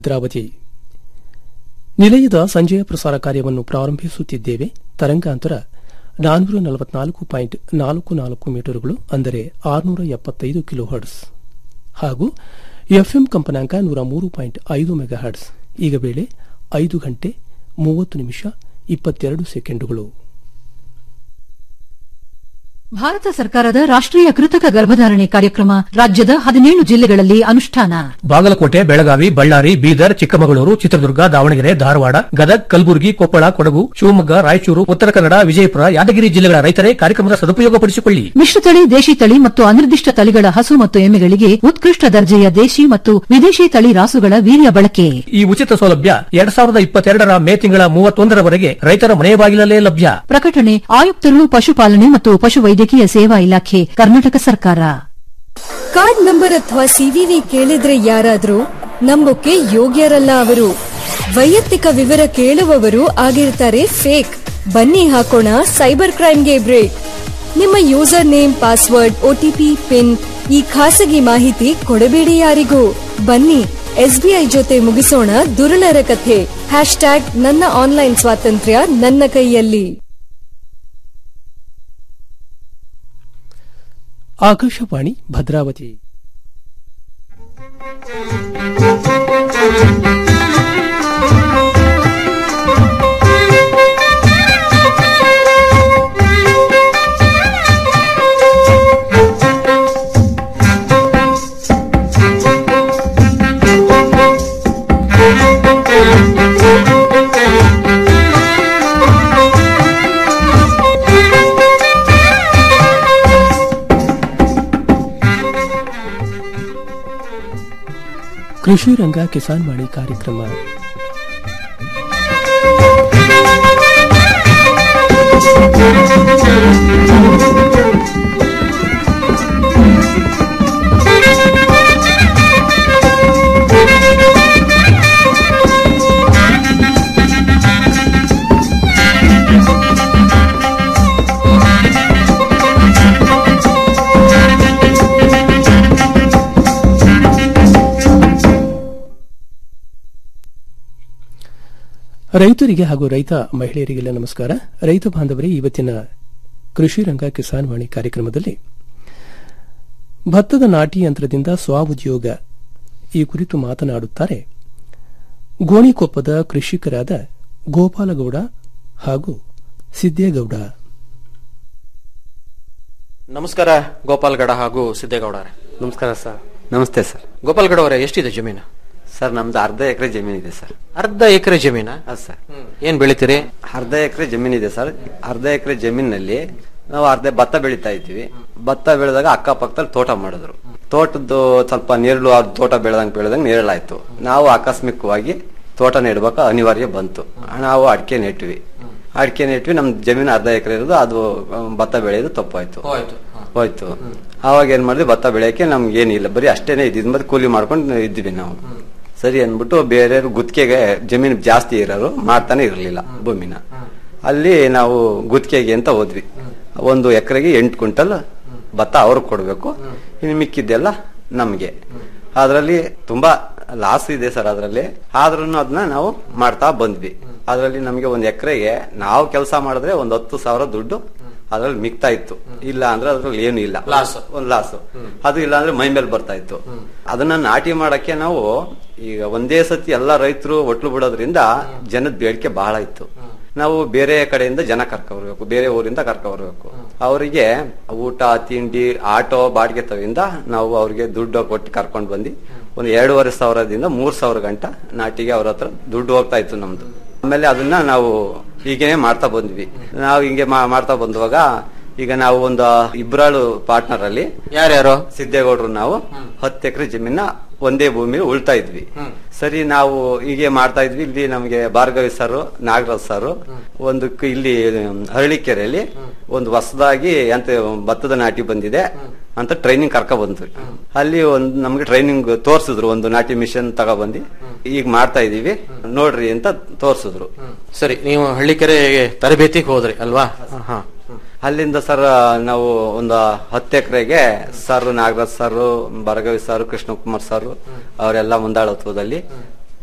ಭದ್ರಾವತಿ ನಿಲಯದ ಸಂಜೆಯ ಪ್ರಸಾರ ಕಾರ್ಯವನ್ನು ಪ್ರಾರಂಭಿಸುತ್ತಿದ್ದೇವೆ ತರಂಗಾಂತರ ನಾನ್ನೂರ ನಲವತ್ನಾಲ್ಕು ಪಾಯಿಂಟ್ ನಾಲ್ಕು ನಾಲ್ಕು ಮೀಟರ್ಗಳು ಅಂದರೆ ಆರುನೂರ ಎಪ್ಪತ್ತೈದು ಕಿಲೋ ಹರ್ಟ್ಸ್ ಹಾಗೂ ಎಫ್ಎಂ ಕಂಪನಾಂಕ ನೂರ ಮೂರು ಪಾಯಿಂಟ್ ಐದು ಮೆಗಾ ಹರ್ಟ್ಸ್ ಈಗ ವೇಳೆ ಐದು ಗಂಟೆ ಮೂವತ್ತು ನಿಮಿಷ ಇಪ್ಪತ್ತೆರಡು ಸೆಕೆಂಡುಗಳು ಭಾರತ ಸರ್ಕಾರದ ರಾಷ್ಟ್ರೀಯ ಕೃತಕ ಗರ್ಭಧಾರಣೆ ಕಾರ್ಯಕ್ರಮ ರಾಜ್ಯದ ಹದಿನೇಳು ಜಿಲ್ಲೆಗಳಲ್ಲಿ ಅನುಷ್ಠಾನ ಬಾಗಲಕೋಟೆ ಬೆಳಗಾವಿ ಬಳ್ಳಾರಿ ಬೀದರ್ ಚಿಕ್ಕಮಗಳೂರು ಚಿತ್ರದುರ್ಗ ದಾವಣಗೆರೆ ಧಾರವಾಡ ಗದಗ್ ಕಲಬುರಗಿ ಕೊಪ್ಪಳ ಕೊಡಗು ಶಿವಮೊಗ್ಗ ರಾಯಚೂರು ಉತ್ತರ ಕನ್ನಡ ವಿಜಯಪುರ ಯಾದಗಿರಿ ಜಿಲ್ಲೆಗಳ ರೈತರೇ ಕಾರ್ಯಕ್ರಮದ ಸದುಪಯೋಗಪಡಿಸಿಕೊಳ್ಳಿ ಮಿಶ್ರತಳಿ ದೇಶಿ ತಳಿ ಮತ್ತು ಅನಿರ್ದಿಷ್ಟ ತಳಿಗಳ ಹಸು ಮತ್ತು ಎಮ್ಮೆಗಳಿಗೆ ಉತ್ಕೃಷ್ಟ ದರ್ಜೆಯ ದೇಶಿ ಮತ್ತು ವಿದೇಶಿ ತಳಿ ರಾಸುಗಳ ವೀರ್ಯ ಬಳಕೆ ಈ ಉಚಿತ ಸೌಲಭ್ಯ ಎರಡ್ ಸಾವಿರದ ಇಪ್ಪತ್ತೆರಡರ ಮೇ ತಿಂಗಳ ಮೂವತ್ತೊಂದರವರೆಗೆ ರೈತರ ಮನೆ ಬಾಗಿಲಲ್ಲೇ ಲಭ್ಯ ಪ್ರಕಟಣೆ ಆಯುಕ್ತರು ಪಶುಪಾಲನೆ ಮತ್ತು ಪಶುವೈದ್ಯಕೀಯ ಸೇವಾ ಇಲಾಖೆ ಕರ್ನಾಟಕ ಸರ್ಕಾರ ಕಾರ್ಡ್ ನಂಬರ್ ಅಥವಾ ಸಿವಿವಿ ಕೇಳಿದ್ರೆ ಯಾರಾದ್ರೂ ನಂಬೋಕೆ ಯೋಗ್ಯರಲ್ಲ ಅವರು ವೈಯಕ್ತಿಕ ವಿವರ ಕೇಳುವವರು ಆಗಿರ್ತಾರೆ ಫೇಕ್ ಬನ್ನಿ ಹಾಕೋಣ ಸೈಬರ್ ಕ್ರೈಮ್ಗೆ ಬ್ರೇಕ್ ನಿಮ್ಮ user name password OTP pin ಈ ಖಾಸಗಿ ಮಾಹಿತಿ ಕೊಡಬೇಡಿ ಯಾರಿಗೂ ಬನ್ನಿ ಎಸ್ಬಿಐ ಜೊತೆ ಮುಗಿಸೋಣ ದುರುಳರ ಕಥೆ ಹ್ಯಾಶ್ ಟ್ಯಾಗ್ ನನ್ನ ಆನ್ಲೈನ್ ಸ್ವಾತಂತ್ರ್ಯ ನನ್ನ ಕೈಯಲ್ಲಿ ಆಕಾಶವಾಣಿ ಭದ್ರಾವತಿ ಕೃಷಿ ರಂಗ ಕಿಸಾನ್ ವಾಣಿ ಕಾರ್ಯಕ್ರಮ ರೈತರಿಗೆ ಹಾಗೂ ರೈತ ಮಹಿಳೆಯರಿಗೆಲ್ಲ ನಮಸ್ಕಾರ ರೈತ ಬಾಂಧವರೇ ಇವತ್ತಿನ ಕೃಷಿ ರಂಗ ಕಿಸಾನ್ ವಾಣಿ ಕಾರ್ಯಕ್ರಮದಲ್ಲಿ ಭತ್ತದ ನಾಟಿ ಯಂತ್ರದಿಂದ ಸ್ವಉದ್ಯೋಗ ಈ ಕುರಿತು ಮಾತನಾಡುತ್ತಾರೆ ಗೋಣಿಕೊಪ್ಪದ ಕೃಷಿಕರಾದ ಗೋಪಾಲಗೌಡ ಹಾಗೂ ಸಿದ್ದೇಗೌಡ ನಮಸ್ಕಾರ ಗೋಪಾಲ್ಗಡ ಹಾಗೂ ಸಿದ್ದೇಗೌಡ ಅವರೇ ನಮಸ್ಕಾರ ಸರ್ ನಮಸ್ತೆ ಸರ್ ಗೋಪಾಲ್ಗಡ ಅವರೇ ಎಷ್ಟಿದೆ ಜಮೀನು ಸರ್ ನಮ್ದು ಅರ್ಧ ಎಕರೆ ಜಮೀನ್ ಇದೆ ಸರ್ ಅರ್ಧ ಎಕರೆ ಜಮೀನ ಹೌದು ಸರ್ ಏನ್ ಬೆಳಿತೀರಿ ಅರ್ಧ ಎಕರೆ ಜಮೀನ್ ಇದೆ ಸರ್ ಅರ್ಧ ಎಕರೆ ಜಮೀನಲ್ಲಿ ನಾವು ಅರ್ಧ ಭತ್ತ ಬೆಳಿತಾ ಇದ್ದೀವಿ ಭತ್ತ ಬೆಳೆದಾಗ ಅಕ್ಕಪಕ್ಕದಲ್ಲಿ ತೋಟ ಮಾಡಿದ್ರು ತೋಟದ್ದು ಸ್ವಲ್ಪ ನೇರಳು ಆ ತೋಟ ಬೆಳೆದಂಗೆ ಬೆಳೆದಂಗೆ ನೇರಳಾಯ್ತು ನಾವು ಆಕಸ್ಮಿಕವಾಗಿ ತೋಟ ನೆಡ್ಬೇಕು ಅನಿವಾರ್ಯ ಬಂತು ನಾವು ಅಡಿಕೆ ನೆಟ್ವಿ ಅಡಿಕೆ ನೆಟ್ವಿ ನಮ್ ಜಮೀನು ಅರ್ಧ ಎಕರೆ ಇರೋದು ಅದು ಅಹ್, ಭತ್ತ ಬೆಳೆಯೋದು ತಪ್ಪಾಯ್ತು ಹೋಯ್ತು ಅವಾಗ ಏನ್ ಮಾಡಿದ್ವಿ ಭತ್ತ ಬೆಳೆಯಕ್ಕೆ ನಮ್ಗೆ ಏನಿಲ್ಲ ಬರೀ ಅಷ್ಟೇನೆ ಇದ್ದಿದ್ ಮತ್ತೆ ಕೂಲಿ ಮಾಡ್ಕೊಂಡು ಇದ್ವಿ ನಾವು ಸರಿ ಅಂದ್ಬಿಟ್ಟು ಬೇರೆ ಗುತ್ತಿಗೆಗೆ ಜಮೀನು ಜಾಸ್ತಿ ಇರೋರು ಮಾಡ್ತಾನೆ ಇರಲಿಲ್ಲ ಭೂಮಿನ ಅಲ್ಲಿ ನಾವು ಗುತ್ತಿಗೆಗೆ ಅಂತ ಹೋದ್ವಿ ಒಂದು ಎಕರೆಗೆ ಎಂಟು ಕ್ವಿಂಟಲ್ ಭತ್ತ ಅವ್ರಿಗೆ ಕೊಡ್ಬೇಕು ಇನ್ನು ಮಿಕ್ಕಿದ್ದೆಲ್ಲ ನಮ್ಗೆ ಅದರಲ್ಲಿ ತುಂಬಾ ಲಾಸ್ ಇದೆ ಸರ್ ಅದರಲ್ಲಿ ಆದ್ರೂ ಅದನ್ನ ನಾವು ಮಾಡ್ತಾ ಬಂದ್ವಿ ಅದರಲ್ಲಿ ನಮ್ಗೆ ಒಂದ್ ಎಕರೆಗೆ ನಾವು ಕೆಲಸ ಮಾಡಿದ್ರೆ ಒಂದ್ ಹತ್ತು ಸಾವಿರ ದುಡ್ಡು ಅದ್ರಲ್ಲಿ ಮಿಕ್ತಾ ಇತ್ತು ಇಲ್ಲ ಅಂದ್ರೆ ಅದ್ರಲ್ಲಿ ಏನು ಇಲ್ಲ Loss. ಒಂದ್ ಲಾಸ್ ಅದು ಇಲ್ಲ ಅಂದ್ರೆ ಮೈ ಮೇಲೆ ಬರ್ತಾ ಇತ್ತು ಅದನ್ನ ನಾಟಿ ಮಾಡಕ್ಕೆ ನಾವು ಈಗ ಒಂದೇ ಸತಿ ಎಲ್ಲಾ ರೈತರು ಒಟ್ಲು ಬಿಡೋದ್ರಿಂದ ಜನದ ಬೇಡಿಕೆ ಬಹಳ ಇತ್ತು ನಾವು ಬೇರೆ ಕಡೆಯಿಂದ ಜನ ಕರ್ಕೊ ಬರ್ಬೇಕು ಬೇರೆ ಊರಿಂದ ಕರ್ಕೊ ಬರ್ಬೇಕು ಅವರಿಗೆ ಊಟ ತಿಂಡಿ ಆಟೋ ಬಾಡಿಗೆ ತವಿಂದ ನಾವು ಅವ್ರಿಗೆ ದುಡ್ಡು ಕೊಟ್ಟು ಕರ್ಕೊಂಡ್ ಬಂದು ಒಂದು ಎರಡೂವರೆ ಸಾವಿರದಿಂದ ಮೂರ್ ಸಾವಿರ ಗಂಟ ನಾಟಿಗೆ ಅವ್ರ ಹತ್ರ ದುಡ್ಡು ಹೋಗ್ತಾ ಇತ್ತು ನಮ್ದು ಆಮೇಲೆ ಅದನ್ನ ನಾವು ಹೀಗೇನೆ ಮಾಡ್ತಾ ಬಂದ್ವಿ ನಾವು ಹಿಂಗೆ ಮಾ- ಮಾಡ್ತಾ ಬಂದುವಾಗ ಈಗ ನಾವು ಒಂದು ಇಬ್ರಾಳು ಪಾರ್ಟ್ನರ್ ಅಲ್ಲಿ ಯಾರ್ಯಾರು ಸಿದ್ದೇಗೌಡರು ನಾವು ಹತ್ತು ಎಕರೆ ಜಮೀನ ಒಂದೇ ಭೂಮಿಲಿ ಉಳ್ತಾ ಇದ್ವಿ ಸರಿ ನಾವು ಹೀಗೆ ಮಾಡ್ತಾ ಇದ್ವಿ ಇಲ್ಲಿ ನಮಗೆ ಭಾರ್ಗವಿ ಸರ್ ನಾಗರಾಜ್ ಸರ್ ಒಂದು ಕ- ಇಲ್ಲಿ ಹರಳಿಕೆರೆಯಲ್ಲಿ ಒಂದು ಹೊಸದಾಗಿ ಅಂತ ಭತ್ತದ ನಾಟಿ ಬಂದಿದೆ ಅಂತ ಟ್ರೈನಿಂಗ್ ಕರ್ಕ ಬಂದ್ವಿ ಅಲ್ಲಿ ಒಂದು ನಮ್ಗೆ ಟ್ರೈನಿಂಗ್ ತೋರ್ಸಿದ್ರು ಒಂದು ನಾಟಿ ಮಿಷನ್ ತಗೊಬಂದು ಈಗ ಮಾಡ್ತಾ ಇದೀವಿ ನೋಡ್ರಿ ಅಂತ ತೋರ್ಸಿದ್ರು ಸರಿ ನೀವು ಹಳ್ಳಿಕೆರೆಗೆ ತರಬೇತಿಗೆ ಹೋದ್ರಿ ಅಲ್ವಾ ಹಾ ಅಲ್ಲಿಂದ ಸರ್ ನಾವು ಒಂದು ಹತ್ತು ಎಕರೆಗೆ sir Nagaraj sir Bhargavi sir Krishnakumar sir ಅವರೆಲ್ಲ ಮುಂದಾಳತ್ವದಲ್ಲಿ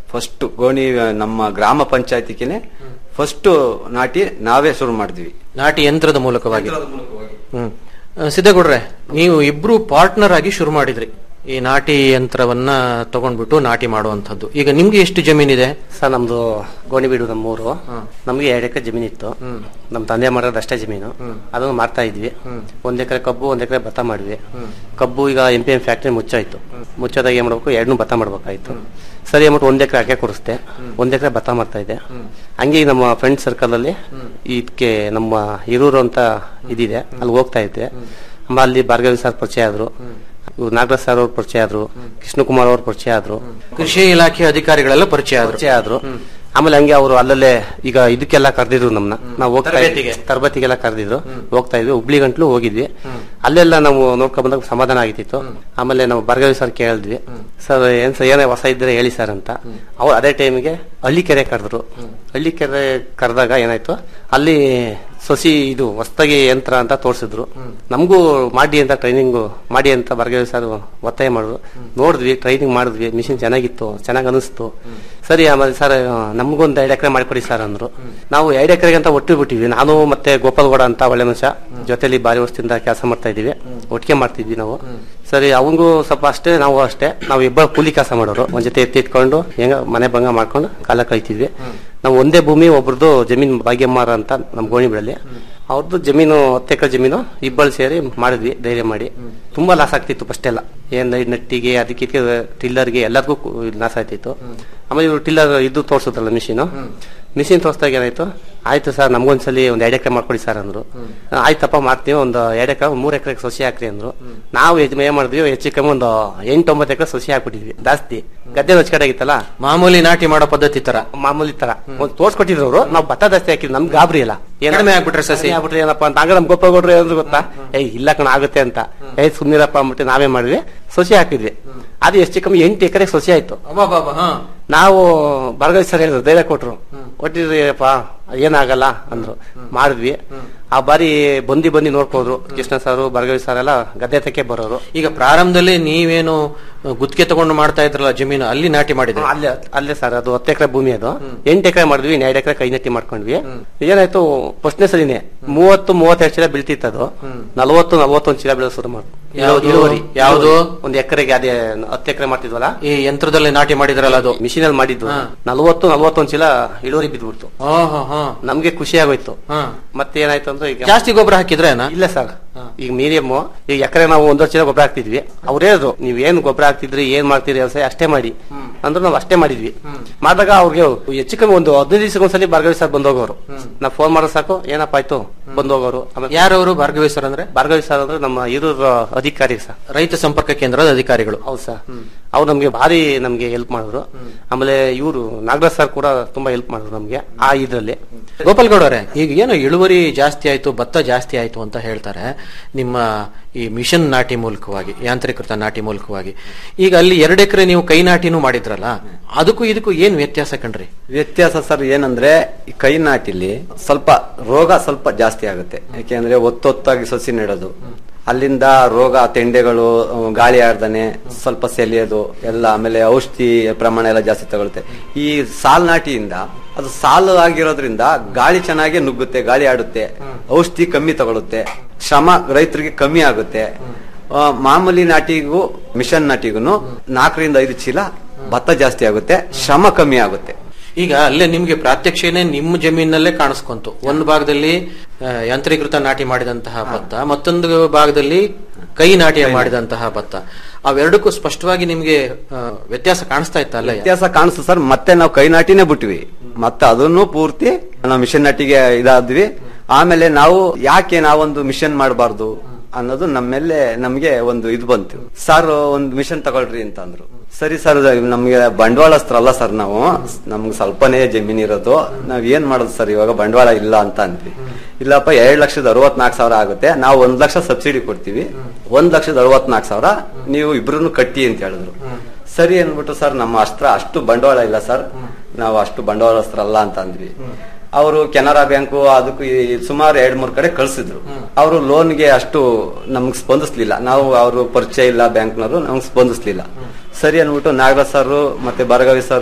ಫಸ್ಟ್ ಗೋಣಿ ನಮ್ಮ ಗ್ರಾಮ ಪಂಚಾಯತಿಗೆ ಫಸ್ಟ್ ನಾಟಿ ನಾವೇ ಶುರು ಮಾಡಿದ್ವಿ ನಾಟಿ ಯಂತ್ರದ ಮೂಲಕವಾಗಿ ಹ್ಮ್ ಆ, ಸಿದ್ದೇಗೌಡ್ರೆ ನೀವು ಇಬ್ರು ಪಾರ್ಟ್ನರ್ ಆಗಿ ಶುರು ಮಾಡಿದ್ರಿ ಈ ನಾಟಿ ಯಂತ್ರವನ್ನ ತಗೊಂಡ್ಬಿಟ್ಟು ನಾಟಿ ಮಾಡುವಂತದ್ದು ಈಗ ನಿಮ್ಗೆ ಎಷ್ಟು ಜಮೀನಿದೆ ಸರ್ ನಮ್ದು ಗೋಣಿಬೀಡು ನಮ್ಮೂರು ನಮ್ಗೆ ಎರಡು ಎಕರೆ ಜಮೀನು ಇತ್ತು ನಮ್ ತಂದೆ ಮಾಡೋದು ಅಷ್ಟೇ ಜಮೀನು ಅದನ್ನು ಮಾಡ್ತಾ ಇದ್ವಿ ಒಂದ್ ಎಕರೆ ಕಬ್ಬು ಒಂದ್ ಎಕರೆ ಭತ್ತ ಮಾಡಿದ್ವಿ ಕಬ್ಬು ಈಗ ಎಂ ಪಿ ಎಂ ಫ್ಯಾಕ್ಟ್ರಿ ಮುಚ್ಚಾಯ್ತು ಮುಚ್ಚೋದಾಗ ಏನ್ ಮಾಡ್ಬೇಕು ಎರಡ್ನು ಭತ್ತ ಮಾಡ್ಬೇಕಾಯ್ತು ಸರಿ ಅಂದ್ಬಿಟ್ಟು ಒಂದ್ ಎಕರೆ ಅಕ್ಕೆ ಕೊಡಿಸ್ದೆ ಒಂದ್ ಎಕರೆ ಭತ್ತ ಮಾಡ್ತಾ ಇದ್ದೆ ಹಂಗೆ ನಮ್ಮ ಫ್ರೆಂಡ್ ಸರ್ಕಲ್ ಅಲ್ಲಿ ಇದಕ್ಕೆ ನಮ್ಮ ಹಿರೂರು ಅಂತ ಇದಿದೆ ಅಲ್ಲಿ ಹೋಗ್ತಾ ಇದ್ದೆ ಆಮೇಲೆ ಅಲ್ಲಿ ಭಾರ್ಗವಿ ಸರ್ ಪರಿಚಯ ಆದ್ರು ಇವ್ರು ನಾಗರಾಜ್ ಸರ್ ಅವ್ರು ಪರಿಚಯ ಆದ್ರು ಕೃಷ್ಣಕುಮಾರ್ ಅವ್ರು ಪರಿಚಯ ಆದ್ರು ಕೃಷಿ ಇಲಾಖೆ ಅಧಿಕಾರಿಗಳೆಲ್ಲ ಪರಿಚಯ ಆದ್ರು ಪರಿಚಯ ಆದ್ರು ಆಮೇಲೆ ಹಂಗೆ ಅವರು ಅಲ್ಲಲ್ಲೇ ಈಗ ಇದಕ್ಕೆಲ್ಲ ಕರೆದಿದ್ರು ನಮ್ನ ನಾವು ಹೋಗ್ತಾ ತರಬೇತಿಗೆ? ಇದ್ವಿ ತರಬೇತಿಗೆಲ್ಲ ಕರೆದಿದ್ರು ಹೋಗ್ತಾ ಇದ್ವಿ ಹುಬ್ಳಿ ಗಂಟ್ಲು ಹೋಗಿದ್ವಿ ಅಲ್ಲೆಲ್ಲ ನಾವು ನೋಡ್ಕೊಂಡ್ ಬಂದಾಗ ಸಮಾಧಾನ ಆಗಿತ್ತು ಆಮೇಲೆ ನಾವು ಭಾರ್ಗವಿ ಸರ್ ಕೇಳಿದ್ವಿ ಸರ್ ಏನ್ ಸರ್ ಏನೇ ಹೊಸ ಇದ್ರೆ ಹೇಳಿ ಸರ್ ಅಂತ ಅವ್ರು ಅದೇ ಟೈಮಿಗೆ ಹಳ್ಳಿಕೆರೆ ಕರೆದ್ರು ಹಳ್ಳಿಕೆರೆ ಕರೆದಾಗ ಏನಾಯ್ತು ಅಲ್ಲಿ ಸೊಸಿ ಇದು ಹೊಸದಾಗಿ ಯಂತ್ರ ಅಂತ ತೋರಿಸಿದ್ರು ನಮಗೂ ಮಾಡಿ ಅಂತ ಟ್ರೈನಿಂಗ್ ಮಾಡಿ ಅಂತ ಭಾರ್ಗವಿ ಸರ್ ಒತ್ತಾಯ ಮಾಡಿದ್ರು ನೋಡಿದ್ವಿ ಟ್ರೈನಿಂಗ್ ಮಾಡಿದ್ವಿ ಮಿಷಿನ್ ಚೆನ್ನಾಗಿತ್ತು ಚೆನ್ನಾಗಿ ಅನಿಸ್ತು ಸರಿ ಆಮೇಲೆ ಸರ್ ನಮ್ಗೊಂದು ಎರಡು ಎಕರೆ ಮಾಡಿಕೊಡಿ ಸರ್ ಅಂದ್ರು ನಾವು ಎರಡು ಎಕರೆಗೆ ಅಂತ ಒಟ್ಟು ಬಿಟ್ಟಿದ್ವಿ ನಾನು ಮತ್ತೆ ಗೋಪಾಲ್ಗೌಡ ಅಂತ ಒಳ್ಳೆ ಮನುಷ್ಯ ಜೊತೆಲಿ ಭಾರಿ ವರ್ಷದಿಂದ ಕೆಲಸ ಮಾಡ್ತಾ ಇದೀವಿ ಒಟ್ಟಿಗೆ ಮಾಡ್ತಿದ್ವಿ ನಾವು ಸರಿ ಅವನಿಗೂ ಸ್ವಲ್ಪ ಅಷ್ಟೇ ನಾವು ಅಷ್ಟೇ ನಾವು ಇಬ್ಬರು ಕೂಲಿ ಕೆಲಸ ಮಾಡೋರು ಒಂದ್ ಜೊತೆ ಎತ್ತಿ ಇಟ್ಕೊಂಡು ಹೆಂಗ ಮನೆ ಭಂಗ ಮಾಡ್ಕೊಂಡು ಕಾಲ ಕಳಿತಿದ್ವಿ ನಾವು ಒಂದೇ ಭೂಮಿ ಒಬ್ರದ್ದು ಜಮೀನ್ ಭಾಗ್ಯಮ್ಮಾರ ಅಂತ ನಮ್ಮ ಗೋಣಿಬಿಡಲ್ಲಿ ಅವ್ರದ್ದು ಜಮೀನು ಹತ್ತು ಎಕರೆ ಜಮೀನು ಇಬ್ಬರು ಸೇರಿ ಮಾಡಿದ್ವಿ ಧೈರ್ಯ ಮಾಡಿ ತುಂಬಾ ಲಾಸ್ ಆಗ್ತಿತ್ತು ಫಸ್ಟ್ ಎಲ್ಲ ಏನ್ ಈ ನಟ್ಟಿಗೆ ಅದಕ್ಕೆ ಟಿಲ್ಲರ್ಗೆ ಎಲ್ಲರಿಗೂ ಲಾಸ್ ಆಗ್ತಿತ್ತು ಆಮೇಲೆ ಇವರು ಟಿಲ್ಲರ್ ಇದು ತೋರ್ಸುತ್ತಲ್ಲ ಮಿಷಿನ್ ಮಿಷಿನ್ ತೋರಿಸ್ದಾಗ ಏನಾಯ್ತು ಆಯ್ತು ಸರ್ ನಮ್ಗೊಂದ್ಸಲಿ ಒಂದ್ ಎರಡು ಎಕರೆ ಮಾಡ್ಕೊಡಿ ಸರ್ ಅಂದ್ರು ಆಯ್ತಪ್ಪ ಮಾಡ್ತೀವಿ ಒಂದು ಎರಡು ಎಕರೆ ಮೂರ್ ಎಕರೆ ಸೊಸಿ ಹಾಕ್ರಿ ಅಂದ್ರು ನಾವು ಯಜ- ಏನ್ ಮಾಡಿದ್ವಿ ಹೆಚ್ಚು ಕಮ್ಮಿ ಒಂದು ಎಂಟೊಂಬತ್ತು ಎಕರೆ ಸೊಸಿ ಹಾಕ್ಬಿಟ್ಟಿದ್ವಿ ಜಾಸ್ತಿ ಗದ್ದೆ ಆಗಿತ್ತಲ್ಲ ಮಾಮೂಲಿ ನಾಟಿ ಮಾಡೋ ಪದ್ಧತಿ ತರ ಮಾಮೂಲಿ ತರ ಒಂದು ತೋರ್ಸ್ಕೊಟ್ಟಿದ್ರು ಅವರು ನಾವು ಭತ್ತ ಜಾಸ್ತಿ ಹಾಕಿದ್ವಿ ನಮ್ಗೆ ಗಾಬರಿ ಇಲ್ಲ ಏನ್ ಕಡಿಮೆ ಆಗ್ಬಿಟ್ರೆ ಸಸಿ? ಕಡಿಮೆ ಆಗ್ಬಿಟ್ರೆ ಏನಪ್ಪ ಅಂತ ಆಗ ನಮ್ ಗೋಪಾಲ್ಗೌಡ್ರು ಏನಾದ್ರು ಗೊತ್ತಾ ಏಯ್ ಇಲ್ಲ ಕಣ ಆಗುತ್ತೆ ಅಂತ ಏಯ್ ಸುಮ್ನಿರಪ್ಪ ಅಂದ್ಬಿಟ್ಟು ನಾವೇ ಮಾಡಿದ್ವಿ ಸೊಸಿ ಹಾಕಿದ್ವಿ ಅದು ಹೆಚ್ಚು ಕಮ್ಮಿ ಎಂಟು ಎಕರೆ ಸೊಸಿ ಆಯ್ತು ಅಬ್ಬಬ್ಬಬ್ಬ, ಹಾ. ನಾವು ಭಾರ್ಗವಿ ಸರ್ ಹೇಳಿದ್ರು ಧೈರ್ಯ ಕೊಟ್ರು ಒಟ್ಟಿದ್ರಿಪ್ಪ ಏನಾಗಲ್ಲ ಅಂದ್ರು ಮಾಡಿದ್ವಿ ಆ ಬಾರಿ ಬಂದಿ ಬಂದಿ ನೋಡ್ಕೋದ್ರು ಕೃಷ್ಣ ಸರ್ ಭಾರ್ಗವಿ ಸರ್ ಎಲ್ಲ ಗದ್ದೆ ತಕ್ಕೆ ಬರೋರು ಈಗ ಪ್ರಾರಂಭದಲ್ಲಿ ನೀವೇನು ಅಹ್, ಗುತ್ತಿಗೆ ತಗೊಂಡು ಮಾಡ್ತಾ ಇದ್ರಲ್ಲ ಜಮೀನು ಅಲ್ಲಿ ನಾಟಿ ಮಾಡಿದ್ರೆ ಅಲ್ಲೇ ಅಲ್ಲೇ ಸರ್ ಅದು ಹತ್ತು ಎಕರೆ ಭೂಮಿ ಅದು ಎಂಟು ಎಕರೆ ಮಾಡಿದ್ವಿ ಇನ್ನು ಎರಡು ಎಕರೆ ಕೈ ನಟ್ಟಿ ಮಾಡ್ಕೊಂಡ್ವಿ ಏನಾಯ್ತು ಫಸ್ಟ್ನೇ ಸರಿನೇ ಮೂವತ್ತು ಮೂವತ್ತೆರಡು ಚೀಲ ಬೀಳ್ತಿತ್ತು ಅದು ನಲವತ್ತು ನಲವತ್ತೊಂದು ಚೀಲ ಬೀಳೋ ಶುರು ಮಾಡ್ತು ಯಾವ್ದು? ಇಳುವರಿ ಯಾವ್ದು? ಒಂದು ಎಕರೆಗೆ ಅದೇ ಹತ್ತು ಎಕರೆ ಮಾಡ್ತಿದ್ವಲ್ಲ ಈ ಯಂತ್ರದಲ್ಲಿ ನಾಟಿ ಮಾಡಿದ್ರಲ್ಲ ಅದು ಮಿಷಿನ್ ಅಲ್ಲಿ ಮಾಡಿದ್ದು ನಲವತ್ತು ನಲವತ್ತೊಂದು ಚೀಲ ಇಳುವರಿ ಬಿದ್ಬಿಡ್ತು ಹಾ, ಹಾ, ಹಾ. ನಮ್ಗೆ ಖುಷಿ ಆಗೋಯ್ತು ಹಾ. ಮತ್ತೆ ಏನಾಯ್ತು ಅಂದ್ರೆ ಈಗ ಜಾಸ್ತಿ ಗೊಬ್ಬರ ಹಾಕಿದ್ರೇನ ಇಲ್ಲ ಸರ್ ಈಗ ಮೀಡಿಯಮ್ ಈಗ ಎಕರೆ ನಾವು ಒಂದ್ ವರ್ಷ ಗೊಬ್ಬರ ಹಾಕ್ತಿದ್ವಿ ಅವ್ರು ಹೇಳಿದ್ರು ನೀವ್ ಏನ್ ಗೊಬ್ಬರ ಹಾಕ್ತಿದ್ರಿ ಏನ್ ಮಾಡ್ತೀರಿ ವ್ಯವಸಾಯ ಅಷ್ಟೇ ಮಾಡಿ ಅಂದ್ರೆ ನಾವು ಅಷ್ಟೇ ಮಾಡಿದ್ವಿ ಮಾಡಿದಾಗ ಅವ್ರಿಗೆ ಹೆಚ್ಚು ಕಮ್ಮಿ ಒಂದು ಹದಿನೈದು ದಿವಸಕ್ಕೊಂದ್ಸಲಿ ಭಾರ್ಗವಿ ಸರ್ ಬಂದೋಗೋರು ನಾವು ಫೋನ್ ಮಾಡೋ ಸಾಕು ಏನಪ್ಪ ಆಯ್ತು ಬಂದೋಗೋರು ಆಮೇಲೆ ಯಾರವರು ಭಾರ್ಗವಿ ಸರ್ ಅಂದ್ರೆ ಭಾರ್ಗವಿ ಸರ್ ಅಂದ್ರೆ ನಮ್ಮ ಹಿರೂರು ಅಧಿಕಾರಿ ಸರ್ ರೈತ ಸಂಪರ್ಕ ಕೇಂದ್ರದ ಅಧಿಕಾರಿಗಳು ಹೌದು ಸರ್ ಅವ್ರು ನಮ್ಗೆ ಭಾರಿ ನಮ್ಗೆ ಹೆಲ್ಪ್ ಮಾಡಿದ್ರು ಆಮೇಲೆ ಇವರು ನಾಗರಾಜ್ ಸರ್ ಕೂಡ ತುಂಬಾ ಹೆಲ್ಪ್ ಮಾಡಿದ್ರು ನಮ್ಗೆ ಆ ಇದ್ರಲ್ಲಿ ಗೋಪಾಲ್ಗೌಡರೇ ಈಗ ಏನು ಇಳುವರಿ ಜಾಸ್ತಿ ಆಯ್ತು ಭತ್ತ ಜಾಸ್ತಿ ಆಯ್ತು ಅಂತ ಹೇಳ್ತಾರೆ ನಿಮ್ಮ ಈ ಮಿಷನ್ ನಾಟಿ ಮೂಲಕವಾಗಿ ಯಾಂತ್ರೀಕೃತ ನಾಟಿ ಮೂಲಕವಾಗಿ ಈಗ ಅಲ್ಲಿ ಎರಡು ಎಕರೆ ನೀವು ಕೈ ನಾಟಿನೂ ಮಾಡಿದ್ರಲ್ಲ ಅದಕ್ಕೂ ಇದಕ್ಕೂ ಏನ್ ವ್ಯತ್ಯಾಸ ಕಣ್ರಿ ವ್ಯತ್ಯಾಸ ಸರ್ ಏನಂದ್ರೆ ಈ ಕೈ ನಾಟಿಲಿ ಸ್ವಲ್ಪ ರೋಗ ಸ್ವಲ್ಪ ಜಾಸ್ತಿ ಆಗುತ್ತೆ ಯಾಕೆಂದ್ರೆ ಒತ್ತೊತ್ತಾಗಿ ಸಸಿ ನೆಡೋದು ಅಲ್ಲಿಂದ ರೋಗ ತೆಂಡೆಗಳು ಅಹ್, ಗಾಳಿ ಆಡ್ದಾನೆ ಸ್ವಲ್ಪ ಸೆಲಿಯೋದು ಎಲ್ಲ ಆಮೇಲೆ ಔಷಧಿ ಪ್ರಮಾಣ ಎಲ್ಲ ಜಾಸ್ತಿ ತಗೊಳುತ್ತೆ ಈ ಸಾಲ್ ನಾಟಿಯಿಂದ ಅದು ಸಾಲು ಆಗಿರೋದ್ರಿಂದ ಗಾಳಿ ಚೆನ್ನಾಗಿ ನುಗ್ಗುತ್ತೆ ಗಾಳಿ ಆಡುತ್ತೆ ಔಷಧಿ ಕಮ್ಮಿ ತಗೊಳುತ್ತೆ ಶ್ರಮ ರೈತರಿಗೆ ಕಮ್ಮಿ ಆಗುತ್ತೆ ಆ, ಮಾಮೂಲಿ ನಾಟಿಗೂ ಮಿಷನ್ ನಾಟಿಗೂ ನಾಲ್ಕರಿಂದ ಐದು ಚೀಲ ಭತ್ತ ಜಾಸ್ತಿ ಆಗುತ್ತೆ ಶ್ರಮ ಕಮ್ಮಿ ಆಗುತ್ತೆ ಈಗ ಅಲ್ಲೇ ನಿಮ್ಗೆ ಪ್ರಾತ್ಯಕ್ಷಿಣೆ ನಿಮ್ಮ ಜಮೀನಲ್ಲೇ ಕಾಣಿಸ್ಕೊಂತು ಒಂದು ಭಾಗದಲ್ಲಿ ಆ, ಯಾಂತ್ರೀಕೃತ ನಾಟಿ ಮಾಡಿದಂತಹ ಭತ್ತ ಮತ್ತೊಂದು ಭಾಗದಲ್ಲಿ ಕೈ ನಾಟಿ ಮಾಡಿದಂತಹ ಭತ್ತ ಅವೆರಡಕ್ಕೂ ಸ್ಪಷ್ಟವಾಗಿ ನಿಮ್ಗೆ ಆ, ವ್ಯತ್ಯಾಸ ಕಾಣಿಸ್ತಾ ಇತ್ತ ಅಲ್ಲೇ ವ್ಯತ್ಯಾಸ ಕಾಣಿಸ್ತು ಸರ್ ಮತ್ತೆ ನಾವು ಕೈ ನಾಟಿನೇ ಬಿಟ್ವಿ ಮತ್ತೆ ಅದನ್ನು ಪೂರ್ತಿ ನಾವು ಮಿಷನ್ ನಾಟಿಗೆ ಇದಾದ್ವಿ ಆಮೇಲೆ ನಾವು ಯಾಕೆ ನಾವೊಂದು ಮಿಷನ್ ಮಾಡಬಾರ್ದು ಅನ್ನೋದು ನಮ್ಮೇಲೆ ನಮ್ಗೆ ಒಂದು ಇದು ಬಂತು ಸರ್ ಒಂದು ಮಿಷನ್ ತಗೊಳ್ರಿ ಅಂತ ಅಂದ್ರು ಸರಿ ಸರ್ ನಮ್ಗೆ ಬಂಡವಾಳಸ್ತ್ರಲ್ಲ ಸರ್ ನಾವು ನಮ್ಗೆ ಸ್ವಲ್ಪನೇ ಜಮೀನ್ ಇರೋದು ನಾವ್ ಏನ್ ಮಾಡೋದು ಸರ್ ಇವಾಗ ಬಂಡವಾಳ ಇಲ್ಲ ಅಂತ ಅಂದ್ವಿ ಇಲ್ಲಪ್ಪ ಎರಡ್ ಲಕ್ಷದ ಅರವತ್ನಾಲ್ಕು ಸಾವಿರ ಆಗುತ್ತೆ ನಾವು ಒಂದ್ ಲಕ್ಷ ಸಬ್ಸಿಡಿ ಕೊಡ್ತೀವಿ ಒಂದ್ ಲಕ್ಷದ ಅರವತ್ನಾಲ್ಕು ಸಾವಿರ ನೀವು ಇಬ್ರು ಕಟ್ಟಿ ಅಂತ ಹೇಳಿದ್ರು ಸರಿ ಅನ್ಬಿಟ್ಟು ಸರ್ ನಮ್ಮ ಅಸ್ತ್ರ ಅಷ್ಟು ಬಂಡವಾಳ ಇಲ್ಲ ಸರ್ ನಾವು ಅಷ್ಟು ಬಂಡವಾಳಸ್ತ್ರ ಅಲ್ಲ ಅಂತ ಅಂದ್ವಿ ಅವರು ಕೆನರಾ ಬ್ಯಾಂಕು ಅದಕ್ಕೂ ಈ ಸುಮಾರು ಎರಡ್ ಮೂರ್ ಕಡೆ ಕಳ್ಸಿದ್ರು ಅವರು ಲೋನ್ಗೆ ಅಷ್ಟು ನಮ್ಗೆ ಸ್ಪಂದಿಸ್ಲಿಲ್ಲ ನಾವು ಅವರು ಪರಿಚಯ ಇಲ್ಲ ಬ್ಯಾಂಕ್ನವರು ನಮ್ಗೆ ಸ್ಪಂದಿಸ್ಲಿಲ್ಲ ಸರಿ ಅನ್ಬಿಟ್ಟು ನಾಗರಾಜ್ ಸರ್ ಮತ್ತೆ ಭಾರ್ಗವಿ ಸರ್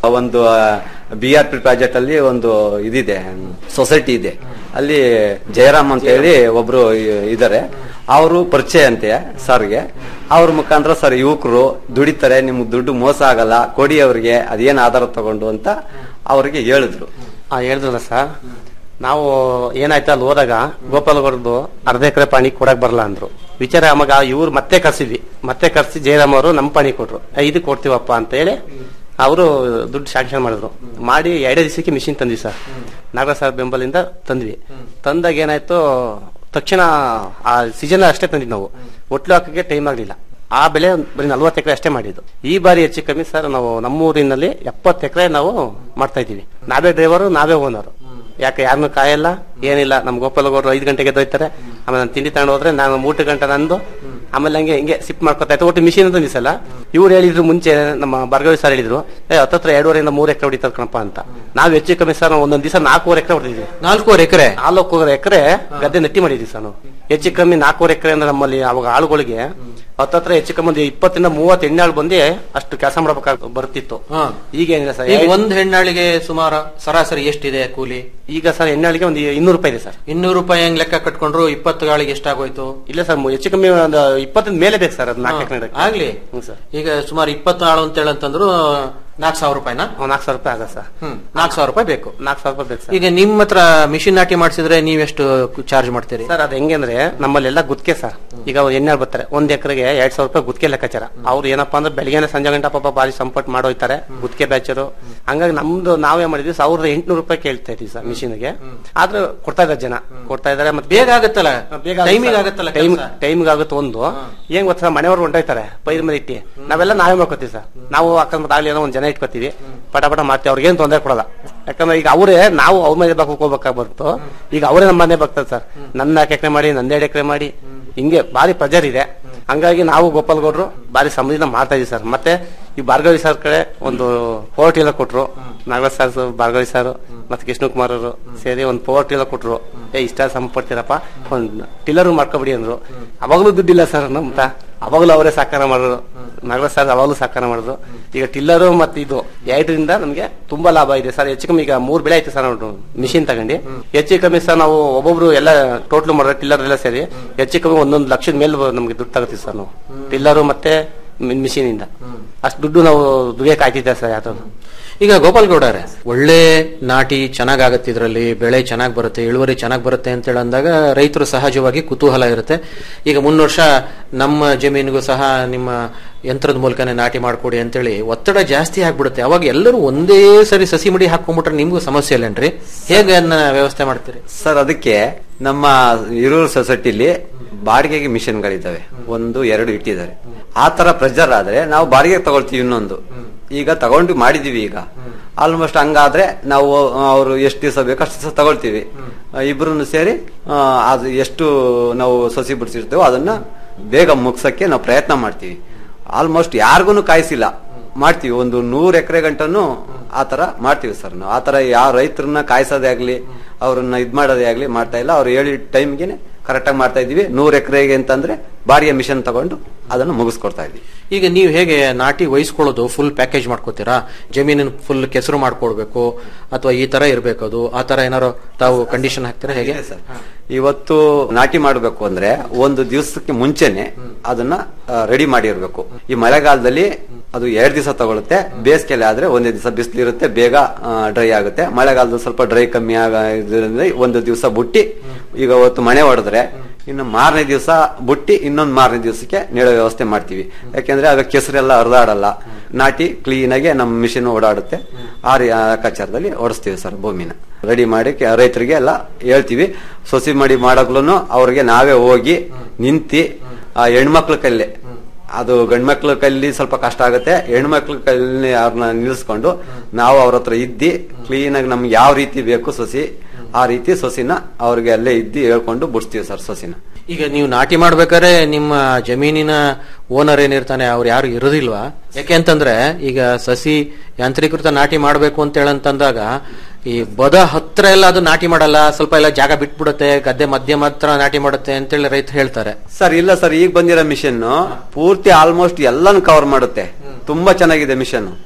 ಒಂದು ಬಿ ಆರ್ ಪಿ ಪ್ರಾಜೆಕ್ಟ್ ಅಲ್ಲಿ ಒಂದು ಇದಿದೆ ಸೊಸೈಟಿ ಇದೆ ಅಲ್ಲಿ ಜಯರಾಮ್ ಅಂತ ಹೇಳಿ ಒಬ್ರು ಇ- ಇದಾರೆ ಅವರು ಪರಿಚಯ ಅಂತೆ ಸರ್ಗೆ ಅವ್ರ ಮುಖಾಂತರ ಸರ್ ಯುವಕರು ದುಡಿತಾರೆ ನಿಮ್ಗೆ ದುಡ್ಡು ಮೋಸ ಆಗಲ್ಲ ಕೊಡಿ ಅವ್ರಿಗೆ ಅದೇನ್ ಆಧಾರ ತಗೊಂಡು ಅಂತ ಅವ್ರಿಗೆ ಹೇಳಿದ್ರು ಆ ಹೇಳಿದ್ರಲ್ಲ ಸರ್ ನಾವು ಏನಾಯ್ತು ಅಲ್ಲಿ ಹೋದಾಗ ಗೋಪಾಲಗೌಡದ್ದು ಅರ್ಧ ಎಕರೆ ಪಾಣಿ ಕೊಡಕ್ ಬರಲ್ಲ ಅಂದ್ರು ವಿಚಾರ ಆವಾಗ ಇವ್ರು ಮತ್ತೆ ಕರ್ಸಿದ್ವಿ ಮತ್ತೆ ಕರ್ಸಿ ಜಯರಾಮ್ ಅವರು ನಮ್ಮ ಪಾಣಿ ಕೊಟ್ರು "ಏ, ಇದು ಕೊಡ್ತೀವಪ್ಪ ಅಂತ ಹೇಳಿ ಅವರು ದುಡ್ಡು ಶಾಂಕ್ಷನ್ ಮಾಡಿದ್ರು ಮಾಡಿ ಎರಡೇ ದಿವಸಕ್ಕೆ ಮಿಷಿನ್ ತಂದ್ವಿ ಸರ್ ನಾಗರಾಜ್ ಸರ್ ಬೆಂಬಲಿಂದ ತಂದ್ವಿ ತಂದಾಗ ಏನಾಯ್ತು ತಕ್ಷಣ ಆ ಸೀಸನ್ ಅಷ್ಟೇ ತಂದಿದ್ದು ನಾವು ಒಟ್ಲು ಹಾಕಕ್ಕೆ ಟೈಮ್ ಆಗ್ಲಿಲ್ಲ ಆ ಬೆಳೆ ಬರೀ ನಲ್ವತ್ತು ಎಕರೆ ಅಷ್ಟೇ ಮಾಡಿದ್ದು ಈ ಬಾರಿ ಹೆಚ್ಚು ಕಮ್ಮಿ ಸರ್ ನಾವು ನಮ್ಮೂರಿನಲ್ಲಿ ಎಪ್ಪತ್ತು ಎಕರೆ ನಾವು ಮಾಡ್ತಾ ಇದೀವಿ ನಾವೇ ಡ್ರೈವರು ನಾವೇ ಓನರ್ ಯಾಕೆ ಯಾರನ್ನು ಕಾಯಲ್ಲ ಏನಿಲ್ಲ ನಮ್ ಗೋಪಾಲಗೌಡರು ಐದು ಗಂಟೆಗೆ ದೊಯ್ತಾರೆ ಆಮೇಲೆ ನಾನು ತಿಂಡಿ ತಗೊಂಡು ಹೋದ್ರೆ ನಾನು ಮೂರು ಗಂಟೆ ನಂದು ಆಮೇಲೆ ಹಂಗೆ ಹಿಂಗೆ ಸಿಪ್ ಮಾಡ್ಕೊತಾ ಇತ್ತು ಒಟ್ಟು ಮಿಷಿನ್ ಅಂತ ನಿಸಲ್ಲ ಇವ್ರು ಹೇಳಿದ್ರು ಮುಂಚೆ ನಮ್ಮ ಭಾರ್ಗವಿ ಸರ್ ಹೇಳಿದ್ರು ಏ ಹತ್ತತ್ರ ಎರಡೂವರೆಯಿಂದ ಮೂರು ಎಕರೆ ಹೊಡಿತಾರೆ ಕಣಪ್ಪ ಅಂತ ನಾವು ಹೆಚ್ಚು ಕಮ್ಮಿ ಸರ್ ನಾವು ಒಂದೊಂದು ದಿವಸ ನಾಲ್ಕೂವರೆ ಎಕರೆ ಹೊಡಿದ್ವಿ ನಾಲ್ಕೂವರೆ ಎಕರೆ ನಾಲ್ಕೂವರೆ ಎಕರೆ ಗದ್ದೆ ನೆಟ್ಟಿ ಮಾಡಿದ್ವಿ ಸರ್ ನಾವು ಹೆಚ್ಚು ಕಮ್ಮಿ ನಾಲ್ಕೂವರೆ ಎಕರೆ ಅಂದ್ರೆ ನಮ್ಮಲ್ಲಿ ಅವಾಗ ಆಳುಗಳಿಗೆ ಹತ್ತತ್ರ ಹೆಚ್ಚು ಕಮ್ಮಿ ಒಂದು ಇಪ್ಪತ್ತರಿಂದ ಮೂವತ್ತು ಎಣ್ಣಾಳು ಬಂದು ಅಷ್ಟು ಕೆಲಸ ಮಾಡ್ಬೇಕಾಗ ಬರ್ತಿತ್ತು ಹಾ. ಈಗ ಏನಿಲ್ಲ ಸರ್ ಈಗ ಒಂದ್ ಹೆಣ್ಣಾಳಿಗೆ ಸುಮಾರು ಸರಾಸರಿ ಎಷ್ಟಿದೆ ಕೂಲಿ ಈಗ ಸರ್ ಎಣ್ಣಾಳಿಗೆ ಒಂದು ಇನ್ನೂರು ರೂಪಾಯಿ ಇದೆ ಸರ್ ಇನ್ನೂರು ರೂಪಾಯಿ ಹೆಂಗ್ ಲೆಕ್ಕ ಕಟ್ಕೊಂಡ್ರು ಇಪ್ಪತ್ತು ಗಾಳಿಗೆ ಎಷ್ಟಾಗೋಯ್ತು ಇಲ್ಲ ಸರ್ ಹೆಚ್ಚು ಕಮ್ಮಿ ಒಂದು ಇಪ್ಪತ್ತಿನ ಮೇಲೆ ಬೇಕು ಸರ್ ಅದು ನಾಲ್ಕು ಎಕರೆ ಆಗ್ಲಿ ಹ್ಞೂ ಸರ್ ಈಗ ಸುಮಾರು ಇಪ್ಪತ್ತು ಆಳು ಅಂತ ಹೇಳಂತಂದ್ರು ನಾಲ್ಕು ಸಾವಿರ ರೂಪಾಯಿನ ನಾಲ್ಕು ಸಾವಿರ ರೂಪಾಯಿ ಆಗ ಸರ್ ಹ್ಮ್ ನಾಲ್ಕು ಸಾವಿರ ರೂಪಾಯಿ ಬೇಕು ನಾಲ್ಕು ಸಾವಿರ ರೂಪಾಯಿ ಬೇಕು ಸರ್ ಈಗ ನಿಮ್ ಹತ್ರ ಮಿಷಿನ್ ನಾಟಿ ಮಾಡಿಸಿದ್ರೆ ನೀವೆಷ್ಟು ಚಾರ್ಜ್ ಮಾಡ್ತೀರಿ ಸರ್ ಅದು ಹೆಂಗೆ ಅಂದ್ರೆ ನಮ್ಮಲ್ಲೆಲ್ಲ ಗುತ್ತಿಗೆ ಸರ್ ಈಗ ಎಣ್ಣೆ ಬರ್ತಾರೆ ಒಂದ್ ಎಕರೆಗೆ ಎರಡ್ ಸಾವಿರ ರೂಪಾಯಿ ಗುತ್ತಿಗೆ ಲೆಕ್ಕಾಚಾರ ಅವ್ರು ಏನಪ್ಪಾ ಅಂದ್ರೆ ಬೆಳಗ್ಗೆ ಸಂಜೆ ಗಂಟೆ ಪಾಪ ಬಾರಿ ಸಂಪರ್ಟ್ ಮಾಡೋಯ್ತಾರೆ ಗುತ್ತಿಗೆ ಬ್ಯಾಚರು ಹಂಗಾಗಿ ನಮ್ದು ನಾವೇ ಮಾಡಿದ್ವಿ ಸಾವಿರದ ಎಂಟುನೂರು ರೂಪಾಯಿ ಕೇಳ್ತಾ ಇದೀವಿ ಸರ್ ಮಿಷಿನ್ಗೆ ಆದ್ರೆ ಕೊಡ್ತಾ ಇದ್ದಾರೆ ಜನ ಕೊಡ್ತಾ ಇದಾರೆ ಮತ್ತೆ ಬೇಗ ಆಗತ್ತಲ್ಲ ಬೇಗ ಟೈಮಿಗೆ ಆಗತ್ತಲ್ಲ ಟೈಮ್ ಕೆಲ್ಸ? ಟೈಮ್ಗೆ ಆಗುತ್ತೆ ಒಂದು ಏನ್ ಗೊತ್ತಾ ಮನೆಯವ್ರು ಹೊಂಟೋಯ್ತಾರೆ ಪೈರ್ ಮೇಲೆ ಇಟ್ಟಿ ನಾವೆಲ್ಲ ನಾವೇ ಮಾಡ್ಕೋತೀವಿ ಸರ್ ನಾವು ಅಕಸ್ಮಾತ್ ಆಗ್ಲಿ ಏನೋ ಒಂದ್ ಜನ ಇಟ್ಕೋತೀವಿ ಪಟ ಪಟ ಮಾಡ್ತೀವಿ ಅವ್ರಿಗೇನ್ ತೊಂದರೆ ಕೊಡಲ್ಲ ಯಾಕಂದ್ರೆ ಈಗ ಅವರೇ ನಾವು ಅವ್ರ ಮನೆ ಬಾಕ್ ಹೋಗ್ಬೇಕಾಗಿ ಬಂತು ಈಗ ಅವರೇ ನಮ್ಮ ಮನೆ ಬರ್ತಾರೆ ಸರ್ ನನ್ನ ನಾಲ್ಕು ಎಕರೆ ಮಾಡಿ ನಂದೆರಡು ಎಕರೆ ಮಾಡಿ ಹಿಂಗೆ ಬಾರಿ ಪ್ರೆಜರ್ ಇದೆ ಹಂಗಾಗಿ ನಾವು ಗೋಪಾಲ್ಗೌಡ್ರು ಬಾರಿ ಸಮೃದ್ಧ ಮಾಡ್ತಾ ಇದೀವಿ ಸರ್ ಮತ್ತೆ ಈ ಭಾರ್ಗವಿ ಸರ್ ಕಡೆ ಒಂದು ಪೋರ್ಟ್ ಎಲ್ಲ ಕೊಟ್ರು ನಾಗರಾಜ್ ಸರ್ ಭಾರ್ಗವಿ ಸರ್ ಮತ್ತೆ ಕೃಷ್ಣಕುಮಾರ್ ಅವರು ಸೇರಿ ಒಂದು ಪೋರ್ಟ್ ಎಲ್ಲ ಕೊಟ್ರು ಏ ಇಷ್ಟ ಸಮ ಪಡ್ತೀರಪ್ಪ ಒಂದು ಟಿಲ್ಲರ್ ಮಾಡ್ಕೊಬಿಡಿ ಅಂದ್ರು ಅವಾಗಲೂ ದುಡ್ಡಿಲ್ಲ ಸರ್ ನಮ್ಮ ಅವಾಗಲೂ ಅವರೇ ಸಾಕಾರ ಮಾಡಿದ್ರು ನಾಗರಾಜ್ ಸರ್ ಅವಾಗಲೂ ಸಾಕಾರ ಮಾಡಿದ್ರು ಈಗ ಟಿಲ್ಲರು ಮತ್ತೆ ಇದು ಎರಡರಿಂದ ನಮಗೆ ತುಂಬಾ ಲಾಭ ಇದೆ ಸರ್ ಹೆಚ್ಚು ಕಮ್ಮಿ ಈಗ ಮೂರ್ ಬೆಳೆ ಆಯ್ತು ಸರ್ ನಾವು ಮಿಷಿನ್ ತಗೊಂಡು ಹೆಚ್ಚು ಕಮ್ಮಿ ಸರ್ ನಾವು ಒಬ್ಬೊಬ್ರು ಎಲ್ಲ ಟೋಟಲ್ ಮಾಡಿದ್ರೆ ಟಿಲ್ಲರ್ ಎಲ್ಲ ಸೇರಿ ಹೆಚ್ಚು ಕಮ್ಮಿ ಒಂದೊಂದು ಲಕ್ಷದ ಮೇಲೆ ನಮಗೆ ದುಡ್ಡು ತಗೋತೀವಿ ಸರ್ ನಾವು ಟಿಲ್ಲರು ಮತ್ತೆ ಮಿಷಿನ್ ಇಂದ ಅಷ್ಟು ದುಡ್ಡು ನಾವು ದುಡಿಯಕ್ಕೆ ಆಯ್ತಿದ್ದೆ ಸರ್ ಯಾವ್ದು ಈಗ ಗೋಪಾಲ್ ಗೌಡರೇ ಒಳ್ಳೆ ನಾಟಿ ಚೆನ್ನಾಗಾಗತ್ತೆ ಇದರಲ್ಲಿ ಬೆಳೆ ಚೆನ್ನಾಗಿ ಬರುತ್ತೆ ಇಳುವರಿ ಚೆನ್ನಾಗಿ ಬರುತ್ತೆ ಅಂತ ಹೇಳಿ ಅಂದಾಗ ರೈತರು ಸಹಜವಾಗಿ ಕುತೂಹಲ ಇರುತ್ತೆ ಈಗ ಮುನ್ನ ವರ್ಷ ನಮ್ಮ ಜಮೀನಿಗೂ ಸಹ ನಿಮ್ಮ ಯಂತ್ರದ ಮೂಲಕನೇ ನಾಟಿ ಮಾಡ್ಕೊಡಿ ಅಂತೇಳಿ ಒತ್ತಡ ಜಾಸ್ತಿ ಆಗ್ಬಿಡುತ್ತೆ ಅವಾಗ ಎಲ್ಲರೂ ಒಂದೇ ಸರಿ ಸಸಿ ಮಡಿ ಹಾಕೊಂಡ್ಬಿಟ್ರೆ ನಿಮ್ಗೂ ಸಮಸ್ಯೆ ಇಲ್ಲೇನ್ರಿ ಹೇಗೆ ಅದನ್ನ ವ್ಯವಸ್ಥೆ ಮಾಡ್ತೀರಿ ಸರ್ ಅದಕ್ಕೆ ನಮ್ಮ ಹಿರೂರು ಸೊಸೈಟಿಲಿ ಬಾಡಿಗೆಗೆ ಮಿಷನ್ಗಳಿದ್ದಾವೆ ಒಂದು ಎರಡು ಇಟ್ಟಿದ್ದಾರೆ ಆ ತರ ಪ್ರೆಜರ್ ಆದ್ರೆ ನಾವು ಬಾಡಿಗೆ ತಗೊಳ್ತೀವಿ ಇನ್ನೊಂದು ಈಗ ತಗೊಂಡು ಮಾಡಿದೀವಿ ಈಗ ಆಲ್ಮೋಸ್ಟ್ ಹಂಗಾದ್ರೆ ನಾವು ಅವರು ಎಷ್ಟು ದಿವಸ ಬೇಕು ಅಷ್ಟು ದಿವಸ ತಗೊಳ್ತೀವಿ ಇಬ್ರು ಸೇರಿ ಆ, ಅದು ಎಷ್ಟು ನಾವು ಸಸಿ ಬಿಡಿಸಿರ್ತೇವೋ ಅದನ್ನ ಬೇಗ ಮುಗ್ಸಕ್ಕೆ ನಾವು ಪ್ರಯತ್ನ ಮಾಡ್ತೀವಿ ಆಲ್ಮೋಸ್ಟ್ ಯಾರಿಗೂ ಕಾಯಿಸಿಲ್ಲ ಮಾಡ್ತೀವಿ ಒಂದು ನೂರ್ ಎಕರೆ ಗಂಟನು ಆ ತರ ಮಾಡ್ತೀವಿ ಸರ್ ನಾವು ಆ ತರ ಯಾವ ರೈತರನ್ನ ಕಾಯಿಸೋದೇ ಆಗ್ಲಿ ಅವ್ರನ್ನ ಇದ್ ಮಾಡೋದೇ ಆಗ್ಲಿ ಮಾಡ್ತಾ ಇಲ್ಲ ಅವ್ರು ಹೇಳಿ ಟೈಮ್ಗೆನೆ ಕರೆಕ್ಟಾಗಿ ಮಾಡ್ತಾ ಇದೀವಿ ನೂರ್ ಎಕರೆಗೆ ಅಂತಂದ್ರೆ ಬಾಡಿಗೆ ಮಿಷನ್ ತಗೊಂಡು ಅದನ್ನು ಮುಗಿಸ್ಕೊಡ್ತಾ ಇದೀವಿ ಈಗ ನೀವು ಹೇಗೆ ನಾಟಿ ವಹಿಸ್ಕೊಳ್ಳೋದು ಫುಲ್ ಪ್ಯಾಕೇಜ್ ಮಾಡ್ಕೋತೀರಾ ಜಮೀನಿನ ಫುಲ್ ಕೆಸರು ಮಾಡ್ಕೊಡ್ಬೇಕು ಅಥವಾ ಈ ತರ ಇರ್ಬೇಕು ಅದು ಆ ತರ ಏನಾರು ತಾವು ಕಂಡೀಷನ್ ಹಾಕ್ತೀರಾ ಹೇಗೆ ಸರ್ ಇವತ್ತು ನಾಟಿ ಮಾಡಬೇಕು ಅಂದ್ರೆ ಒಂದು ದಿವಸಕ್ಕೆ ಮುಂಚೆನೆ ಅದನ್ನ ರೆಡಿ ಮಾಡಿರ್ಬೇಕು ಈ ಮಳೆಗಾಲದಲ್ಲಿ ಅದು ಎರಡ್ ದಿವಸ ತಗೊಳುತ್ತೆ ಬೇಸಿಗೆಯಲ್ಲಿ ಆದ್ರೆ ಒಂದೇ ದಿವಸ ಬಿಸಿಲಿರುತ್ತೆ ಬೇಗ ಡ್ರೈ ಆಗುತ್ತೆ ಮಳೆಗಾಲದಲ್ಲಿ ಸ್ವಲ್ಪ ಡ್ರೈ ಕಮ್ಮಿ ಆಗೋದ್ರಿಂದ ಒಂದು ದಿವಸ ಬುಟ್ಟಿ ಈಗ ಅವತ್ತು ಮಳೆ ಹೊಡೆದ್ರೆ ಇನ್ನು ಮಾರನೇ ದಿವಸ ಬುಟ್ಟಿ ಇನ್ನೊಂದು ಮಾರನೇ ದಿವಸಕ್ಕೆ ನೆಡೋ ವ್ಯವಸ್ಥೆ ಮಾಡ್ತೀವಿ ಯಾಕೆಂದ್ರೆ ಆಗ ಕೆಸರೆಲ್ಲ ಹರಿದಾಡಲ್ಲ ನಾಟಿ ಕ್ಲೀನ್ ಆಗಿ ನಮ್ಮ ಮಿಷಿನ್ ಓಡಾಡುತ್ತೆ ಆ ರೀ- ಆ ಲೆಕ್ಕಾಚಾರದಲ್ಲಿ ಓಡಿಸ್ತೀವಿ ಸರ್ ಭೂಮಿನ ರೆಡಿ ಮಾಡಿ ಕೆ- ರೈತರಿಗೆ ಎಲ್ಲ ಹೇಳ್ತೀವಿ ಸೊಸಿ ಮಡಿ ಮಾಡಕ್ಲು ಅವ್ರಿಗೆ ನಾವೇ ಹೋಗಿ ನಿಂತಿ ಆ ಹೆಣ್ಮಕ್ಳ ಕೈಲಿ ಅದು ಗಂಡ್ಮಕ್ಳ ಕೈಲಿ ಸ್ವಲ್ಪ ಕಷ್ಟ ಆಗುತ್ತೆ ಹೆಣ್ಮಕ್ಳ ಕೈಲಿ ಅವ್ರನ್ನ ನಿಲ್ಲಿಸ್ಕೊಂಡು ನಾವು ಅವ್ರ ಹತ್ರ ಇದ್ದಿ ಕ್ಲೀನ್ ಆಗಿ ನಮ್ಗೆ ಯಾವ ರೀತಿ ಬೇಕು ಸೊಸಿ ಆ ರೀತಿ ಸೊಸಿನ ಅವ್ರಿಗೆ ಅಲ್ಲೇ ಇದ್ದಿ ಹೇಳ್ಕೊಂಡು ಬಿಡಿಸ್ತೀವಿ ಸರ್ ಸೊಸಿನ ಈಗ ನೀವು ನಾಟಿ ಮಾಡ್ಬೇಕಾದ್ರೆ ನಿಮ್ಮ ಜಮೀನಿನ ಓನರ್ ಏನಿರ್ತಾನೆ ಅವ್ರು ಯಾರು ಇರೋದಿಲ್ವಾ ಯಾಕೆ ಅಂತಂದ್ರೆ ಈಗ ಸಸಿ ಯಾಂತ್ರೀಕೃತ ನಾಟಿ ಮಾಡ್ಬೇಕು ಅಂತ ಹೇಳಂತಂದಾಗ ಈ ಬದ ಹತ್ರ ಎಲ್ಲ ಅದು ನಾಟಿ ಮಾಡಲ್ಲ ಸ್ವಲ್ಪ ಎಲ್ಲ ಜಾಗ ಬಿಟ್ಬಿಡುತ್ತೆ ಗದ್ದೆ ಮಧ್ಯ ಮಾತ್ರ ನಾಟಿ ಮಾಡುತ್ತೆ ಅಂತೇಳಿ ರೈತ ಹೇಳ್ತಾರೆ ಸರ್ ಇಲ್ಲ ಸರ್ ಈಗ ಬಂದಿರೋ ಮಿಷನ್ ಪೂರ್ತಿ ಆಲ್ಮೋಸ್ಟ್ ಎಲ್ಲಾನು ಕವರ್ ಮಾಡುತ್ತೆ ತುಂಬಾ ಚೆನ್ನಾಗಿದೆ ಮಿಷನ್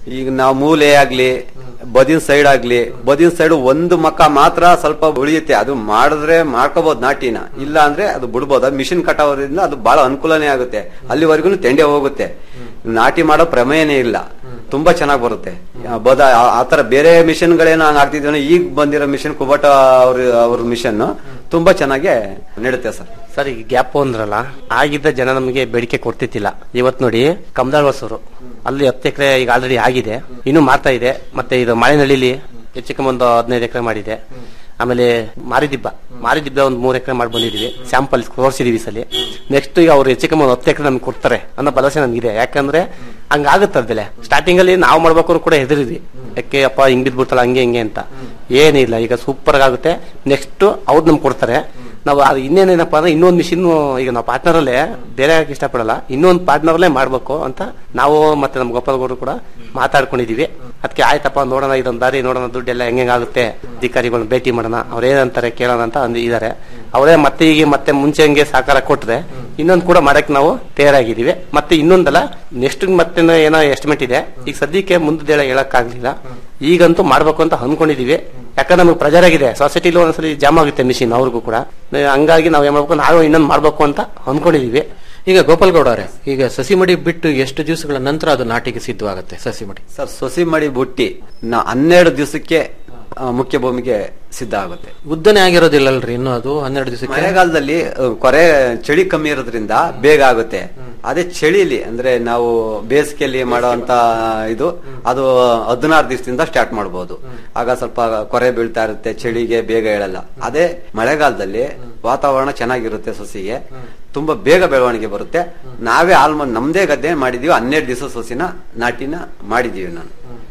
ಈಗ ನಾವು ಮೂಲೆ ಆಗ್ಲಿ ಬದಿನ ಸೈಡ್ ಆಗ್ಲಿ ಬದಿನ ಸೈಡ್ ಒಂದು ಮಕ್ಕ ಮಾತ್ರ ಸ್ವಲ್ಪ ಉಳಿಯುತ್ತೆ ಅದು ಮಾಡಿದ್ರೆ ಮಾಡ್ಕೋಬಹುದು ನಾಟಿನ ಇಲ್ಲ ಅಂದ್ರೆ ಅದು ಬಿಡ್ಬೋದು ಅದು ಮಿಷಿನ್ ಕಟಾವರಿಂದ ಅದು ಬಹಳ ಅನುಕೂಲನೇ ಆಗುತ್ತೆ ಅಲ್ಲಿವರೆಗೂ ತೆಂಡೆ ಹೋಗುತ್ತೆ ನಾಟಿ ಮಾಡೋ ಪ್ರಮೇಯನೇ ಇಲ್ಲ ತುಂಬಾ ಚೆನ್ನಾಗಿ ಬರುತ್ತೆ ಆ, ಬದ ಆ- ಆತರ ಬೇರೆ ಮಿಷನ್ ಗಳೇನೋ ಹಂಗ ಆಗ್ತಿದ್ವಿ ಈಗ ಬಂದಿರೋ ಮಿಷನ್ ಕುಬಟ ಅವ್ರ ಅವ್ರ ಮಿಷನ್ ತುಂಬಾ ಚೆನ್ನಾಗಿ ನಡುತ್ತೆ ಸರ್ ಸರ್ ಈಗ ಗ್ಯಾಪ್ ಅಂದ್ರಲ್ಲ ಆಗಿದ್ದ ಜನ ನಮಗೆ ಬೇಡಿಕೆ ಕೊಡ್ತಿತ್ತಿಲ್ಲ ಇವತ್ತು ನೋಡಿ ಕಮದಾಳ್ ಹೊಸೂರು ಅಲ್ಲಿ ಹತ್ತು ಎಕರೆ ಈಗ ಆಲ್ರೆಡಿ ಆಗಿದೆ ಇನ್ನು ಮಾಡ್ತಾ ಇದೆ ಮತ್ತೆ ಇದು ಮಾಳಿನಳ್ಳಿಲಿ ಹೆಚ್ಚು ಕಮ್ಮಿ ಒಂದು ಹದಿನೈದು ಎಕರೆ ಮಾಡಿದೆ ಆಮೇಲೆ ಮಾರಿದಿಬ್ಬ ಮಾರಿದಿಬ್ಬ ಒಂದು ಮೂರು ಎಕರೆ ಮಾಡಿ ಬಂದಿದೀವಿ ಸ್ಯಾಂಪಲ್ ತೋರಿಸಿದೀವಿ ಈ ಸಲ ನೆಕ್ಸ್ಟ್ ಈಗ ಅವ್ರು ಹೆಚ್ಚು ಕಮ್ಮಿ ಒಂದು ಹತ್ತು ಎಕರೆ ನಮ್ಗೆ ಕೊಡ್ತಾರೆ ಅನ್ನೋ ಭರವಸೆ ನಮ್ಗಿದೆ ಯಾಕಂದ್ರೆ ಹಂಗಾಗುತ್ತೆ ಬೆಲೆ ಸ್ಟಾರ್ಟಿಂಗ್ ಅಲ್ಲಿ ನಾವು ಮಾಡ್ಬೇಕು ಕೂಡ ಹೆದರಿದ್ವಿ ಯಾಕೆ ಅಪ್ಪ ಹಿಂಗ್ ಬಿದ್ಬಿಡ್ತಲ್ಲ ಹಂಗೆ ಹಿಂಗೆ ಅಂತ ಏನಿಲ್ಲ ಈಗ ಸೂಪರ್ ಆಗುತ್ತೆ ನೆಕ್ಸ್ಟ್ ಅವ್ರು ನಮ್ಗೆ ಕೊಡ್ತಾರೆ ನಾವು ಅದು ಇನ್ನೇನೇನಪ್ಪ ಅಂದ್ರೆ ಇನ್ನೊಂದು ಮಿಷಿನ್ ಈಗ ನಾವು ಪಾರ್ಟ್ನರ್ ಅಲ್ಲೇ ಬೇರೆ ಆಗಕ್ಕೆ ಇಷ್ಟಪಡಲ್ಲ ಇನ್ನೊಂದು ಪಾರ್ಟ್ನರ್ ಅಲ್ಲೇ ಮಾಡ್ಬೇಕು ಅಂತ ನಾವು ಮತ್ತೆ ನಮ್ಮ ಗೋಪಾಲ್ ಗೌಡ್ರು ಕೂಡ ಮಾತಾಡ್ಕೊಂಡಿದೀವಿ ಅದಕ್ಕೆ ಆಯ್ತಪ್ಪ ನೋಡೋಣ ಇದೊಂದು ದಾರಿ ನೋಡೋಣ ದುಡ್ಡೆಲ್ಲ ಹೆಂಗಾಗುತ್ತೆ ಅಧಿಕಾರಿಗಳನ್ನ ಭೇಟಿ ಮಾಡೋಣ ಅವ್ರೇನಂತಾರೆ ಕೇಳೋಣ ಅಂತ ಅಂದ್ ಇದಾರೆ ಅವರೇ ಮತ್ತೆ ಈಗ ಮತ್ತೆ ಮುಂಚೆ ಹಂಗೆ ಸಹಕಾರ ಕೊಟ್ರೆ ಇನ್ನೊಂದು ಕೂಡ ಮಾಡಕ್ ನಾವು ತಯಾರಾಗಿದ್ದೀವಿ ಮತ್ತೆ ಇನ್ನೊಂದಲ್ಲ ನೆಕ್ಸ್ಟ್ ಮತ್ತೆ ಏನೋ ಎಸ್ಟಿಮೇಟ್ ಇದೆ ಈಗ ಸದ್ಯಕ್ಕೆ ಮುಂದೆ ಹೇಳಕ್ ಆಗ್ಲಿಲ್ಲ ಈಗಂತೂ ಮಾಡ್ಬೇಕು ಅಂತ ಅನ್ಕೊಂಡಿದೀವಿ ಯಾಕಂದ್ರೆ ನಮಗೆ ಪ್ರೆಜರ್ ಆಗಿದೆ ಸೊಸೈಟಿಲಿ ಒಂದ್ಸಲಿ ಜಾಮ್ ಆಗುತ್ತೆ ಮಿಷಿನ್ ಅವ್ರಿಗೂ ಕೂಡ ಹಂಗಾಗಿ ನಾವ್ ಏನ್ ಮಾಡ್ಬೇಕು ನಾವು ಇನ್ನೊಂದು ಮಾಡ್ಬೇಕು ಅಂತ ಅನ್ಕೊಂಡಿದೀವಿ ಈಗ ಗೋಪಾಲ್ ಗೌಡ ಅವರೇ ಈಗ ಸಸಿ ಮಡಿ ಬಿಟ್ಟು ಎಷ್ಟು ದಿವಸಗಳ ನಂತರ ಅದು ನಾಟಿಗೆ ಸಿದ್ಧವಾಗುತ್ತೆ ಸಸಿ ಮಡಿ ಸರ್ ಸೊಸಿ ಮಡಿ ಬುಟ್ಟಿ ನಾ ಹನ್ನೆರಡು ದಿವಸಕ್ಕೆ ಆ, ಮುಖ್ಯ ಭೂಮಿಗೆ ಸಿದ್ಧ ಆಗುತ್ತೆ ಉದ್ದನೆ ಆಗಿರೋದಿಲ್ಲಲ್ರಿ ಇನ್ನು ಅದು ಹನ್ನೆರಡು ದಿವಸಕ್ಕೆ ಮಳೆಗಾಲದಲ್ಲಿ ಆ, ಕೊರೆ ಚಳಿ ಕಮ್ಮಿ ಇರೋದ್ರಿಂದ ಬೇಗ ಆಗುತ್ತೆ ಅದೇ ಚಳಿಲಿ ಅಂದ್ರೆ ನಾವು ಬೇಸಿಗೆಯಲ್ಲಿ ಮಾಡುವಂತ ಇದು ಅದು ಹದಿನಾರು ದಿವಸದಿಂದ ಸ್ಟಾರ್ಟ್ ಮಾಡಬಹುದು ಆಗ ಸ್ವಲ್ಪ ಕೊರೆ ಬೀಳ್ತಾ ಇರುತ್ತೆ ಚಳಿಗೆ ಬೇಗ ಹೇಳಲ್ಲ ಅದೇ ಮಳೆಗಾಲದಲ್ಲಿ ವಾತಾವರಣ ಚೆನ್ನಾಗಿರುತ್ತೆ ಸೊಸಿಗೆ ತುಂಬಾ ಬೇಗ ಬೆಳವಣಿಗೆ ಬರುತ್ತೆ ನಾವೇ ಆಲ್ಮೋಸ್ಟ್ ನಮ್ದೇ ಗದ್ದೆ ಮಾಡಿದೀವಿ ಹನ್ನೆರಡು ದಿವಸ ಸೊಸಿನ ನಾಟಿನ ಮಾಡಿದೀವಿ ನಾನು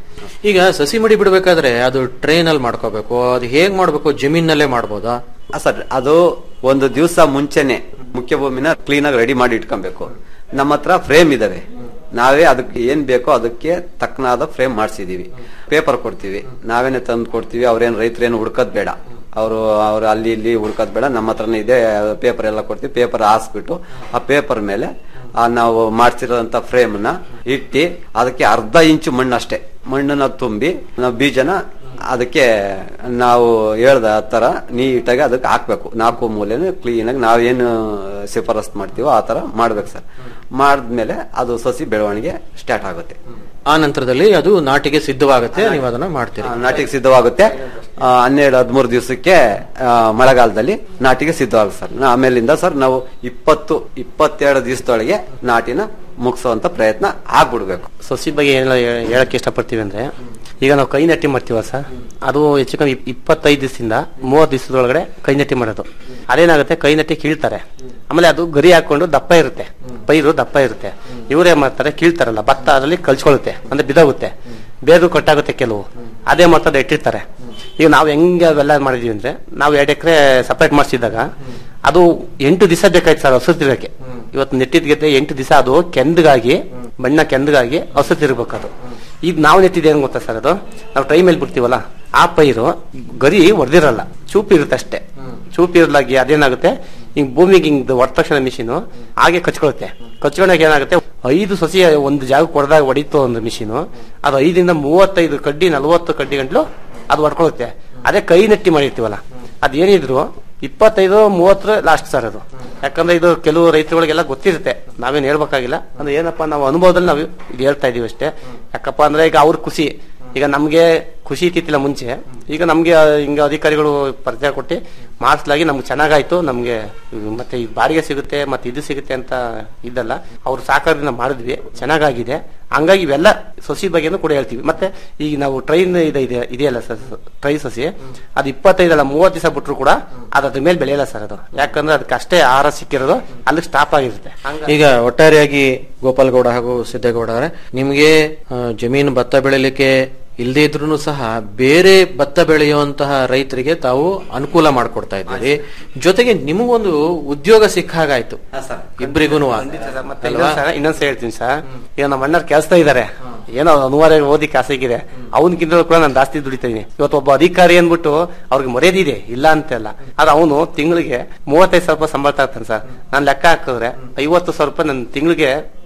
ಈಗ ಸಸಿ ಮಡಿ ಬಿಡಬೇಕಾದ್ರೆ ಅದು ಟ್ರೈನ್ ಅಲ್ಲಿ ಮಾಡ್ಕೋಬೇಕು ಅದು ಹೇಗ್ ಮಾಡ್ಬೇಕು ಜಮೀನಲ್ಲೇ ಮಾಡ್ಬೋದಾ ಆ, ಸರ್ ಅದು ಒಂದು ದಿವಸ ಮುಂಚೆನೆ ಮುಖ್ಯ ಭೂಮಿನ ಕ್ಲೀನ್ ಆಗಿ ರೆಡಿ ಮಾಡಿ ಇಟ್ಕೊಬೇಕು ನಮ್ಮ ಹತ್ರ ಫ್ರೇಮ್ ಇದಾವೆ ನಾವೇ ಅದಕ್ಕೆ ಏನ್ ಬೇಕೋ ಅದಕ್ಕೆ ತಕ್ಕನಾದ ಫ್ರೇಮ್ ಮಾಡಿಸಿದೀವಿ ಪೇಪರ್ ಕೊಡ್ತೀವಿ ನಾವೇನೆ ತಂದು ಕೊಡ್ತೀವಿ ಅವ್ರೇನ್ ರೈತರೇನು ಹುಡ್ಕೋದ್ ಬೇಡ ಅವರು ಅವ್ರು ಅಲ್ಲಿ ಇಲ್ಲಿ ಹುಡ್ಕೋದ್ ಬೇಡ ನಮ್ಮ ಹತ್ರನೇ ಇದೆ ಪೇಪರ್ ಎಲ್ಲ ಕೊಡ್ತೀವಿ ಪೇಪರ್ ಹಾಸ್ಬಿಟ್ಟು ಆ ಪೇಪರ್ ಮೇಲೆ ಆ ನಾವು ಮಾಡ್ಸಿರೋಂತ ಫ್ರೇಮ್ ನ ಇಟ್ಟು ಅದಕ್ಕೆ ಅರ್ಧ ಇಂಚು ಮಣ್ಣು ಅಷ್ಟೇ ಮಣ್ಣನ್ನ ತುಂಬಿ ನಾವು ಬೀಜನ ಅದಕ್ಕೆ ನಾವು ಹೇಳ್ದ ತರ ನೀಟಾಗಿ ಅದಕ್ಕೆ ಹಾಕ್ಬೇಕು ನಾಲ್ಕು ಮೂಲೆನೂ ಕ್ಲೀನ್ ಆಗಿ ನಾವೇನು ಶಿಫಾರಸ್ ಮಾಡ್ತೀವೋ ಆ ತರ ಮಾಡ್ಬೇಕು ಸರ್ ಮಾಡಿದ್ಮೇಲೆ ಅದು ಸಸಿ ಬೆಳವಣಿಗೆ ಸ್ಟಾರ್ಟ್ ಆಗುತ್ತೆ ಆ ನಂತರದಲ್ಲಿ ಅದು ನಾಟಿಗೆ ಸಿದ್ಧವಾಗುತ್ತೆ ನೀವು ಅದನ್ನ ಮಾಡ್ತೀರಿ ಆ, ನಾಟಿಗೆ ಸಿದ್ಧವಾಗುತ್ತೆ ಆ, ಹನ್ನೆರಡು ಹದಿಮೂರು ದಿವಸಕ್ಕೆ ಆ, ಮಳೆಗಾಲದಲ್ಲಿ ನಾಟಿಗೆ ಸಿದ್ಧವಾಗುತ್ತೆ ಸರ್ ನಾ- ಆಮೇಲಿಂದ ಸರ್ ನಾವು ಇಪ್ಪತ್ತು ಇಪ್ಪತ್ತೆರಡು ದಿವಸದೊಳಗೆ ನಾಟಿನ ಮುಗಿಸುವಂತ ಪ್ರಯತ್ನ ಆಗ್ಬಿಡ್ಬೇಕು ಸಸಿ ಬಗ್ಗೆ ಏನೆಲ್ಲ ಹೇ- ಹೇಳಕ್ ಇಷ್ಟಪಡ್ತೀವಿ ಅಂದ್ರೆ ಈಗ ನಾವು ಕೈ ನಟ್ಟಿ ಮಾಡ್ತೀವ ಸರ್ ಅದು ಹೆಚ್ಚು ಕಮ್ಮಿ ಇಪ್- ಇಪ್ಪತ್ತೈದು ದಿವಸದಿಂದ ಮೂವತ್ತು ದಿವಸದೊಳಗಡೆ ಕೈ ನಟ್ಟಿ ಮಾಡೋದು ಅದೇನಾಗುತ್ತೆ ಕೈ ನಟ್ಟಿ ಕೀಳ್ತಾರೆ ಆಮೇಲೆ ಅದು ಗರಿ ಹಾಕೊಂಡು ದಪ್ಪ ಇರುತ್ತೆ ಪೈರು ದಪ್ಪ ಇರುತ್ತೆ ಇವ್ರೇ ಮಾಡ್ತಾರೆ ಕೀಳ್ತಾರಲ್ಲ ಭತ್ತ ಅದರಲ್ಲಿ ಕಲ್ಸ್ಕೊಳ್ಳುತ್ತೆ ಅಂದ್ರೆ ಬಿದೋಗುತ್ತೆ ಬೇರು ಕಟ್ಟಾಗುತ್ತೆ ಕೆಲವು ಅದೇ ಮಾಡ್ತಾರೆ ಇಟ್ಟಿರ್ತಾರೆ ಈಗ ನಾವು ಹೆಂಗೆ ಅವೆಲ್ಲ ಮಾಡಿದೀವಿ ಅಂದ್ರೆ ನಾವು ಎರಡು ಎಕರೆ ಸಪರೇಟ್ ಮಾಡಿಸಿದಾಗ ಅದು ಎಂಟು ದಿವಸ ಬೇಕಾಯ್ತು ಸರ್ ಹಸು ತಿರ್ಗಕ್ಕೆ ಇವತ್ತು ನೆಟ್ಟಿದ ಗೆದ್ದೆ ಎಂಟು ದಿವಸ ಅದು ಕೆಂದಗಾಗಿ ಬಣ್ಣ ಕೆಂದಗಾಗಿ ಹಸು ತಿರ್ಬೇಕು ಅದು ಈಗ ನಾವು ನೆಟ್ಟಿದ್ದು ಏನ್ ಗೊತ್ತಾ ಸರ್ ಅದು ನಾವು ಟ್ರೈ ಮೇಲೆ ಬಿಡ್ತೀವಲ್ಲ ಆ ಪೈರು ಗರಿ ಹೊಡೆದಿರಲ್ಲ ಚೂಪ್ ಇರುತ್ತೆ ಅಷ್ಟೇ ಚೂಪ್ ಇರಲಾಗಿ ಅದೇನಾಗುತ್ತೆ ಹಿಂಗ್ ಭೂಮಿಗೆ ಹಿಂಗ್ ಹೊಡೆದ ತಕ್ಷಣ ಮಿಷಿನ್ ಹಾಗೆ ಕಚ್ಕೊಳುತ್ತೆ ಕಚ್ಕೊಂಡಾಗ ಏನಾಗುತ್ತೆ ಐದು ಸಸಿ ಒಂದು ಜಾಗ ಹೊಡೆದಾಗ ಹೊಡಿತು ಒಂದು ಮಿಷಿನ್ ಅದು ಐದಿಂದ ಮೂವತ್ತೈದು ಕಡ್ಡಿ ನಲವತ್ತು ಕಡ್ಡಿ ಗಂಟ್ಲು ಅದು ಹೊಡ್ಕೊಳ್ಳುತ್ತೆ ಅದೇ ಕೈ ನೆಟ್ಟಿ ಮಾಡಿರ್ತೀವಲ್ಲ ಅದೇನಿದ್ರು ಇಪ್ಪತ್ತೈದು ಮೂವತ್ತರ ಲಾಸ್ಟ್ ಸರ್ ಅದು ಯಾಕಂದ್ರೆ ಇದು ಕೆಲವು ರೈತರುಗಳಿಗೆಲ್ಲ ಗೊತ್ತಿರುತ್ತೆ ನಾವೇನ್ ಹೇಳ್ಬೇಕಾಗಿಲ್ಲ ಅಂದ್ರೆ ಏನಪ್ಪಾ ನಾವು ಅನುಭವದಲ್ಲಿ ನಾವು ಇದು ಹೇಳ್ತಾ ಇದೀವಿ ಅಷ್ಟೇ ಯಾಕಪ್ಪ ಅಂದ್ರೆ ಈಗ ಅವ್ರ ಖುಷಿ ಈಗ ನಮ್ಗೆ ಖುಷಿ ಇತ್ತಿಲ್ಲ ಮುಂಚೆ ಈಗ ನಮ್ಗೆ ಹಿಂಗ ಅಧಿಕಾರಿಗಳು ಪರಿಚಯ ಕೊಟ್ಟು ಮಾಡಿಸ್ಲಾಗಿ ನಮ್ಗೆ ಚೆನ್ನಾಗಾಯ್ತು ನಮ್ಗೆ ಮತ್ತೆ ಈ ಬಾಡಿಗೆ ಸಿಗುತ್ತೆ ಮತ್ತೆ ಇದು ಸಿಗುತ್ತೆ ಅಂತ ಇದ್ದಲ್ಲ ಅವ್ರ ಸಹಕಾರದಿಂದ ಮಾಡಿದ್ವಿ ಚೆನ್ನಾಗಾಗಿದೆ ಹಂಗಾಗಿ ಇವೆಲ್ಲ ಸಸಿ ಬಗ್ಗೆನೂ ಕೂಡ ಹೇಳ್ತೀವಿ ಮತ್ತೆ ಈಗ ನಾವು ಟ್ರೈನ್ ಇದೆ ಇದೆ ಇದೆಯಲ್ಲ ಸರ್ ಟ್ರೈ ಸಸಿ ಅದು ಇಪ್ಪತ್ತೈದಲ್ಲ ಮೂವತ್ತು ದಿವಸ ಬಿಟ್ರು ಕೂಡ ಅದು ಅದ್ರ ಮೇಲೆ ಬೆಳೆಯಲ್ಲ ಸರ್ ಅದು ಯಾಕಂದ್ರೆ ಅದಕ್ಕೆ ಅಷ್ಟೇ ಆಹಾರ ಸಿಕ್ಕಿರೋದು ಅಲ್ಲಿಗೆ ಸ್ಟಾಪ್ ಆಗಿರುತ್ತೆ ಹಂಗಾಗಿ ಈಗ ಒಟ್ಟಾರೆಯಾಗಿ ಗೋಪಾಲ್ ಗೌಡ ಹಾಗೂ ಸಿದ್ದೇಗೌಡ ಅವರೇ ನಿಮ್ಗೆ ಆ, ಜಮೀನು ಭತ್ತ ಬೆಳಿಲಿಕ್ಕೆ ಇಲ್ಲದೇ ಇದ್ರೂ ಸಹ ಬೇರೆ ಭತ್ತ ಬೆಳೆಯುವಂತಹ ರೈತರಿಗೆ ತಾವು ಅನುಕೂಲ ಮಾಡಿಕೊಡ್ತಾ ಇದ್ದೀರಿ ಜೊತೆಗೆ ನಿಮಗೊಂದು ಉದ್ಯೋಗ ಸಿಕ್ಕ ಹಾಗಾಯ್ತು ಇಬ್ಬರಿಗೂ ಮತ್ತೆ ಇನ್ನೊಂದ್ ಸಲ ಇನ್ನೊಂದ್ಸ ಹೇಳ್ತೀನಿ ಸರ್ ಈಗ ನಮ್ಮ ಅಣ್ಣರ್ ಕೆಲಸ ಇದಾರೆ ಏನೋ ಅನಿವಾರ್ಯ ಓದಿ ಕಾಸಿಗಿದೆ ಅವನಕ್ಕಿಂತ ಕೂಡ ನಾನು ಜಾಸ್ತಿ ದುಡಿತಾ ಇದೀನಿ ಇವತ್ತು ಒಬ್ಬ ಅಧಿಕಾರಿ ಅಂದ್ಬಿಟ್ಟು ಅವ್ರಿಗೆ ಮರ್ಯಾದಿದೆ ಇಲ್ಲ ಅಂತಲ್ಲ ಆದ್ರೆ ಅವನು ತಿಂಗಳಿಗೆ ಮೂವತ್ತೈದು ಸಾವಿರ ರೂಪಾಯಿ ಸಂಬಳ ತರ್ತಾನೆ ಸರ್ ನಾನು ಲೆಕ್ಕ ಹಾಕಿದ್ರೆ ಐವತ್ತು ಸಾವಿರ ರೂಪಾಯಿ ನನ್ನ ತಿಂಗಳಿಗೆ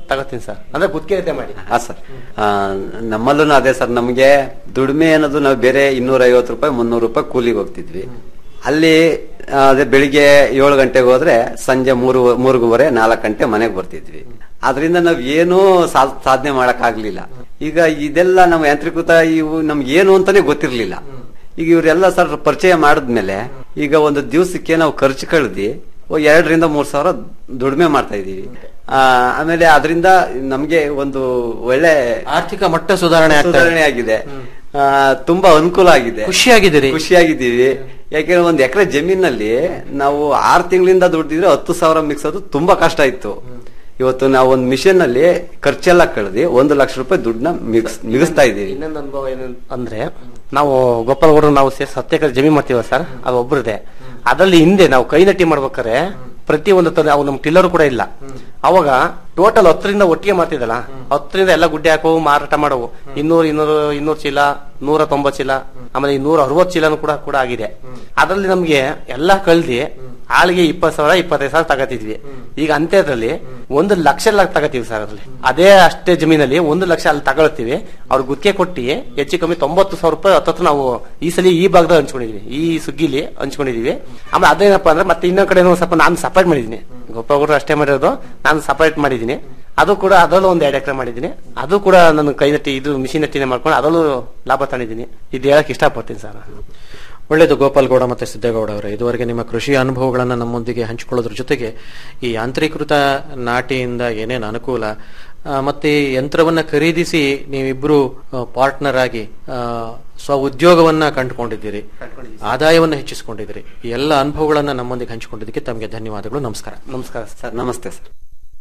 ತಗೋತೀನಿ ಸರ್ ಅಂದ್ರೆ ಗುತ್ತಿಗೆ ಮಾಡಿ ಹಾ ಸರ್ ನಮ್ಮಲ್ಲೂ ಅದೇ ಸರ್ ನಮಗೆ ದುಡಿಮೆ ಅನ್ನೋದು ನಾವು ಬೇರೆ ಇನ್ನೂರ ಐವತ್ತು ರೂಪಾಯಿ ಮುನ್ನೂರು ರೂಪಾಯಿ ಕೂಲಿಗೆ ಹೋಗ್ತಿದ್ವಿ ಅಲ್ಲಿ ಆ, ಅದೇ ಬೆಳಿಗ್ಗೆ ಏಳು ಗಂಟೆಗೆ ಹೋದ್ರೆ ಸಂಜೆ ಮೂರು ಮೂರುವರೆ ನಾಲ್ಕು ಗಂಟೆ ಮನೆಗೆ ಬರ್ತಿದ್ವಿ ಅದರಿಂದ ನಾವ್ ಏನೂ ಸಾ- ಸಾಧನೆ ಮಾಡಕ್ ಆಗ್ಲಿಲ್ಲ ಈಗ ಇದೆಲ್ಲ ನಮ್ಮ ಯಾಂತ್ರಿಕೃತ ಇವು ನಮ್ಗೆ ಏನು ಅಂತಾನೆ ಗೊತ್ತಿರ್ಲಿಲ್ಲ ಈಗ ಇವರೆಲ್ಲ ಸರ್ ಪರಿಚಯ ಮಾಡಿದ್ಮೇಲೆ ಈಗ ಒಂದು ದಿವಸಕ್ಕೆ ನಾವು ಖರ್ಚು ಕಳ್ದಿ ಓ ಎರಡರಿಂದ ಮೂರ್ ಸಾವಿರ ದುಡಿಮೆ ಮಾಡ್ತಾ ಇದೀವಿ ಆ, ಆಮೇಲೆ ಅದರಿಂದ ನಮ್ಗೆ ಒಂದು ಒಳ್ಳೆ ಆರ್ಥಿಕ ಮಟ್ಟ ಸುಧಾರಣೆ ಆಗ್ತಾ ಇದೆ. ಸುಧಾರಣೆ ಆಗಿದೆ ಆ, ತುಂಬಾ ಅನುಕೂಲ ಆಗಿದೆ ಖುಷಿಯಾಗಿದ್ದೀರಿ ಖುಷಿಯಾಗಿದ್ದೀವಿ ಯಾಕೆಂದ್ರೆ ಒಂದ್ ಎಕರೆ ಜಮೀನಲ್ಲಿ ನಾವು ಆರ್ ತಿಂಗಳಿಂದ ದುಡ್ದಿದ್ರೆ ಹತ್ತು ಸಾವಿರ ಮಿಕ್ಸೋದು ತುಂಬಾ ಕಷ್ಟ ಇತ್ತು ಇವತ್ತು ನಾವು ಒಂದ್ ಮಿಷನ್ ನಲ್ಲಿ ಖರ್ಚೆಲ್ಲ ಕಳೆದಿ ಒಂದು ಲಕ್ಷ ರೂಪಾಯಿ ದುಡ್ಡನ್ನ ಮಿಕ್ಸ್ ಮಿಗಿಸ್ತಾ ಇದೀವಿ ಇನ್ನೊಂದು ಅನುಭವ ಏನು ಅಂದ್ರೆ ನಾವು ಗೋಪಾಲಗೌಡರು ನಾವು ಸೇರಿ ಹತ್ತು ಎಕರೆ ಜಮೀನ್ ಮಾಡ್ತೀವ ಸರ್ ಅದು ಒಬ್ರದೆ ಅದರಲ್ಲಿ ಹಿಂದೆ ನಾವು ಕೈ ನಟ್ಟಿ ಮಾಡ್ಬೇಕಾರೆ ಪ್ರತಿ ಒಂದು ತರ ಅವು ನಮ್ ಟಿಲ್ಲರ್ ಕೂಡ ಇಲ್ಲ ಅವಾಗ ಟೋಟಲ್ ಹತ್ತರಿಂದ ಒಟ್ಟಿಗೆ ಮಾಡ್ತಿದ್ದಲ್ಲ ಹತ್ತರಿಂದ ಎಲ್ಲ ಗುಡ್ಡೆ ಹಾಕವು ಮಾರಾಟ ಮಾಡವು ಇನ್ನೂರು ಇನ್ನೂರು ಇನ್ನೂರು ಚೀಲ ನೂರ ತೊಂಬತ್ತು ಚೀಲ ಆಮೇಲೆ ಈ ನೂರ ಅರವತ್ತು ಚೀಲನು ಕೂಡ ಕೂಡ ಆಗಿದೆ ಅದರಲ್ಲಿ ನಮ್ಗೆ ಎಲ್ಲಾ ಕಳ್ದಿ ಆಳಿಗೆ ಇಪ್ಪತ್ತು ಸಾವಿರ ಇಪ್ಪತ್ತೈದು ಸಾವಿರ ತಗತಿದ್ವಿ ಈಗ ಅಂತ್ಯದಲ್ಲಿ ಒಂದು ಲಕ್ಷ ಎಲ್ಲ ತಗತೀವಿ ಸರ್ ಅದ್ರಲ್ಲಿ ಅದೇ ಅಷ್ಟೇ ಜಮೀನಲ್ಲಿ ಒಂದು ಲಕ್ಷ ಅಲ್ಲಿ ತಗೊಳ್ತೀವಿ ಅವ್ರ ಗುತ್ತಿಗೆ ಕೊಟ್ಟಿ ಹೆಚ್ಚು ಕಮ್ಮಿ ತೊಂಬತ್ತು ಸಾವಿರ ರೂಪಾಯಿ ಹತ್ತತ್ರ ನಾವು ಈ ಸಲ ಈ ಭಾಗದಾಗ ಹಂಚ್ಕೊಂಡಿದೀವಿ ಈ ಸುಗ್ಗಿಲಿ ಹಂಚ್ಕೊಂಡಿದೀವಿ ಆಮೇಲೆ ಅದೇನಪ್ಪ ಅಂದ್ರೆ ಮತ್ತೆ ಇನ್ನೊಂದ್ ಕಡೆ ಸ್ವಲ್ಪ ನಾನು ಸಪರೇಟ್ ಮಾಡಿದೀನಿ ಗೋಪಾಗೌಡರು ಅಷ್ಟೇ ಮಾಡಿರೋದು ನಾನು ಸಪರೇಟ್ ಮಾಡಿದೀನಿ ಅದು ಕೂಡ ಅದರಲ್ಲೂ ಒಂದು ಎರಡು ಎಕರೆ ಮಾಡಿದೀನಿ ಅದು ಕೂಡ ನಾನು ಕೈ ನಟ್ಟಿ ಇದು ಮಿಷಿನ್ ನಟ್ಟಿನೇ ಮಾಡ್ಕೊಂಡು ಅದರಲ್ಲೂ ಲಾಭ ತಂದಿದ್ದೀನಿ ಇದು ಹೇಳಕ್ ಇಷ್ಟಪಡ್ತೀನಿ ಸರ್ ಒಳ್ಳೆಯದು ಗೋಪಾಲ್ಗೌಡ ಮತ್ತೆ ಸಿದ್ದೇಗೌಡ ಅವರೇ ಇದುವರೆಗೆ ನಿಮ್ಮ ಕೃಷಿ ಅನುಭವಗಳನ್ನು ನಮ್ಮೊಂದಿಗೆ ಹಂಚಿಕೊಳ್ಳೋದ್ರ ಜೊತೆಗೆ ಈ ಯಾಂತ್ರೀಕೃತ ನಾಟಿಯಿಂದ ಏನೇನು ಅನುಕೂಲ ಆ, ಮತ್ತೆ ಈ ಯಂತ್ರವನ್ನ ಖರೀದಿಸಿ ನೀವಿಬ್ರು ಪಾರ್ಟ್ನರ್ ಆಗಿ ಆ, ಸ್ವ ಉದ್ಯೋಗವನ್ನ ಕಂಡುಕೊಂಡಿದ್ದೀರಿ ಆದಾಯವನ್ನ ಹೆಚ್ಚಿಸಿಕೊಂಡಿದ್ದೀರಿ ಈ ಎಲ್ಲ ಅನುಭವಗಳನ್ನ ನಮ್ಮೊಂದಿಗೆ ಹಂಚಿಕೊಂಡಿದ್ದಕ್ಕೆ ತಮಗೆ ಧನ್ಯವಾದಗಳು ನಮಸ್ಕಾರ ನಮಸ್ಕಾರ ಸರ್ ನಮಸ್ತೆ ಸರ್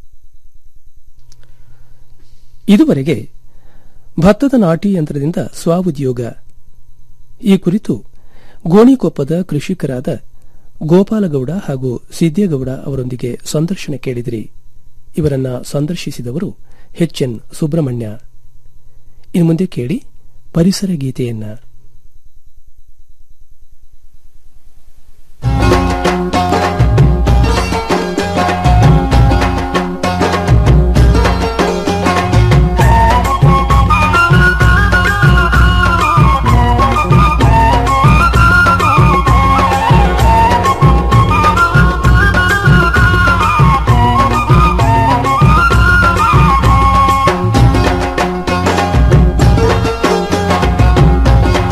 ಇದುವರೆಗೆ ಭತ್ತದ ನಾಟಿ ಯಂತ್ರದಿಂದ ಸ್ವಉದ್ಯೋಗ ಈ ಕುರಿತು ಗೋಣಿಕೊಪ್ಪದ ಕೃಷಿಕರಾದ ಗೋಪಾಲಗೌಡ ಹಾಗೂ ಸಿದ್ದೇಗೌಡ ಅವರೊಂದಿಗೆ ಸಂದರ್ಶನ ಕೇಳಿದಿರಿ ಇವರನ್ನ ಸಂದರ್ಶಿಸಿದವರು ಎಚ್ ಎನ್ ಸುಬ್ರಹ್ಮಣ್ಯ ಇನ್ನು ಮುಂದೆ ಕೇಳಿ ಪರಿಸರ ಗೀತೆಯನ್ನ ಿ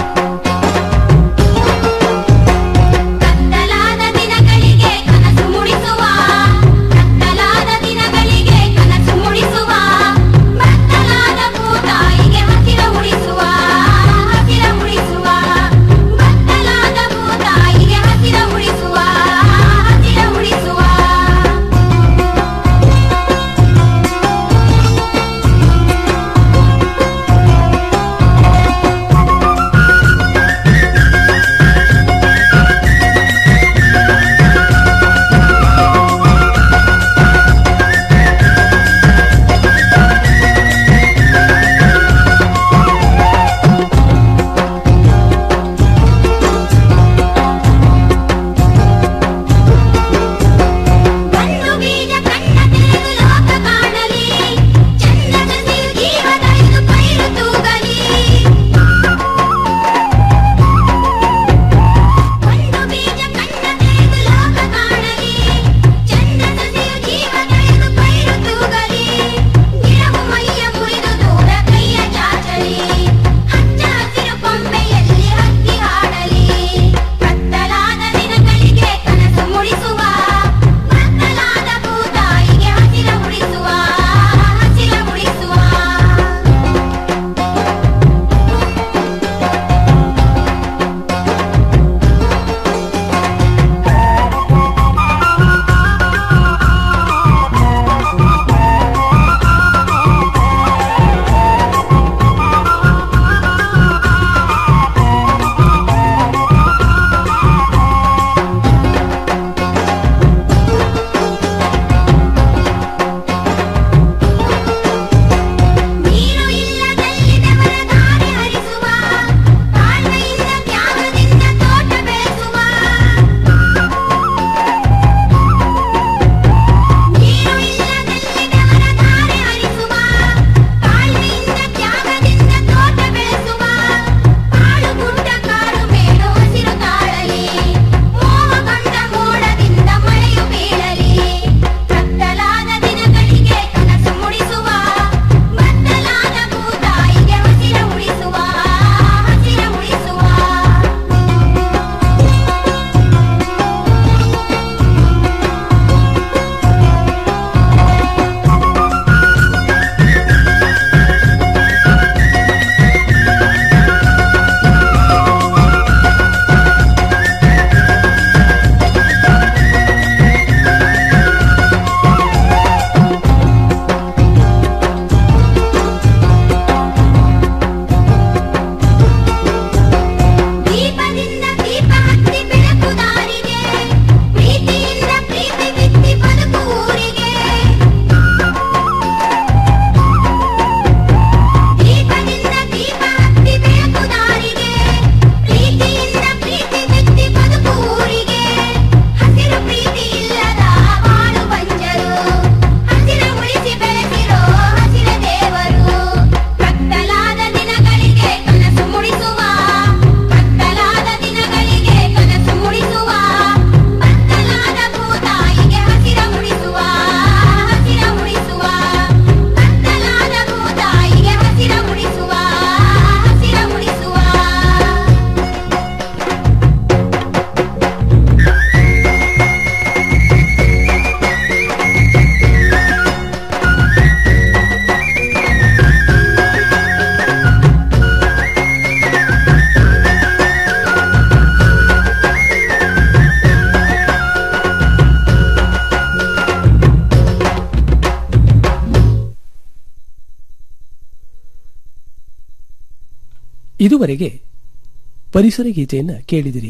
ಇದುವರೆಗೆ ಪರಿಸರ ಗೀತೆಯನ್ನು ಕೇಳಿದಿರಿ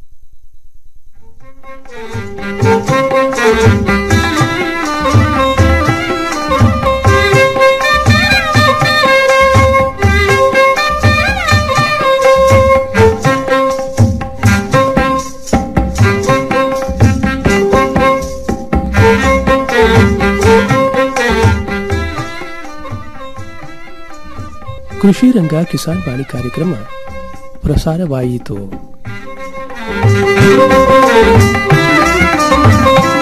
ಕೃಷಿ ರಂಗ ಕಿಸಾನ್ ಬಾಳಿ ಕಾರ್ಯಕ್ರಮ ಪ್ರಸಾರವಾಯಿತು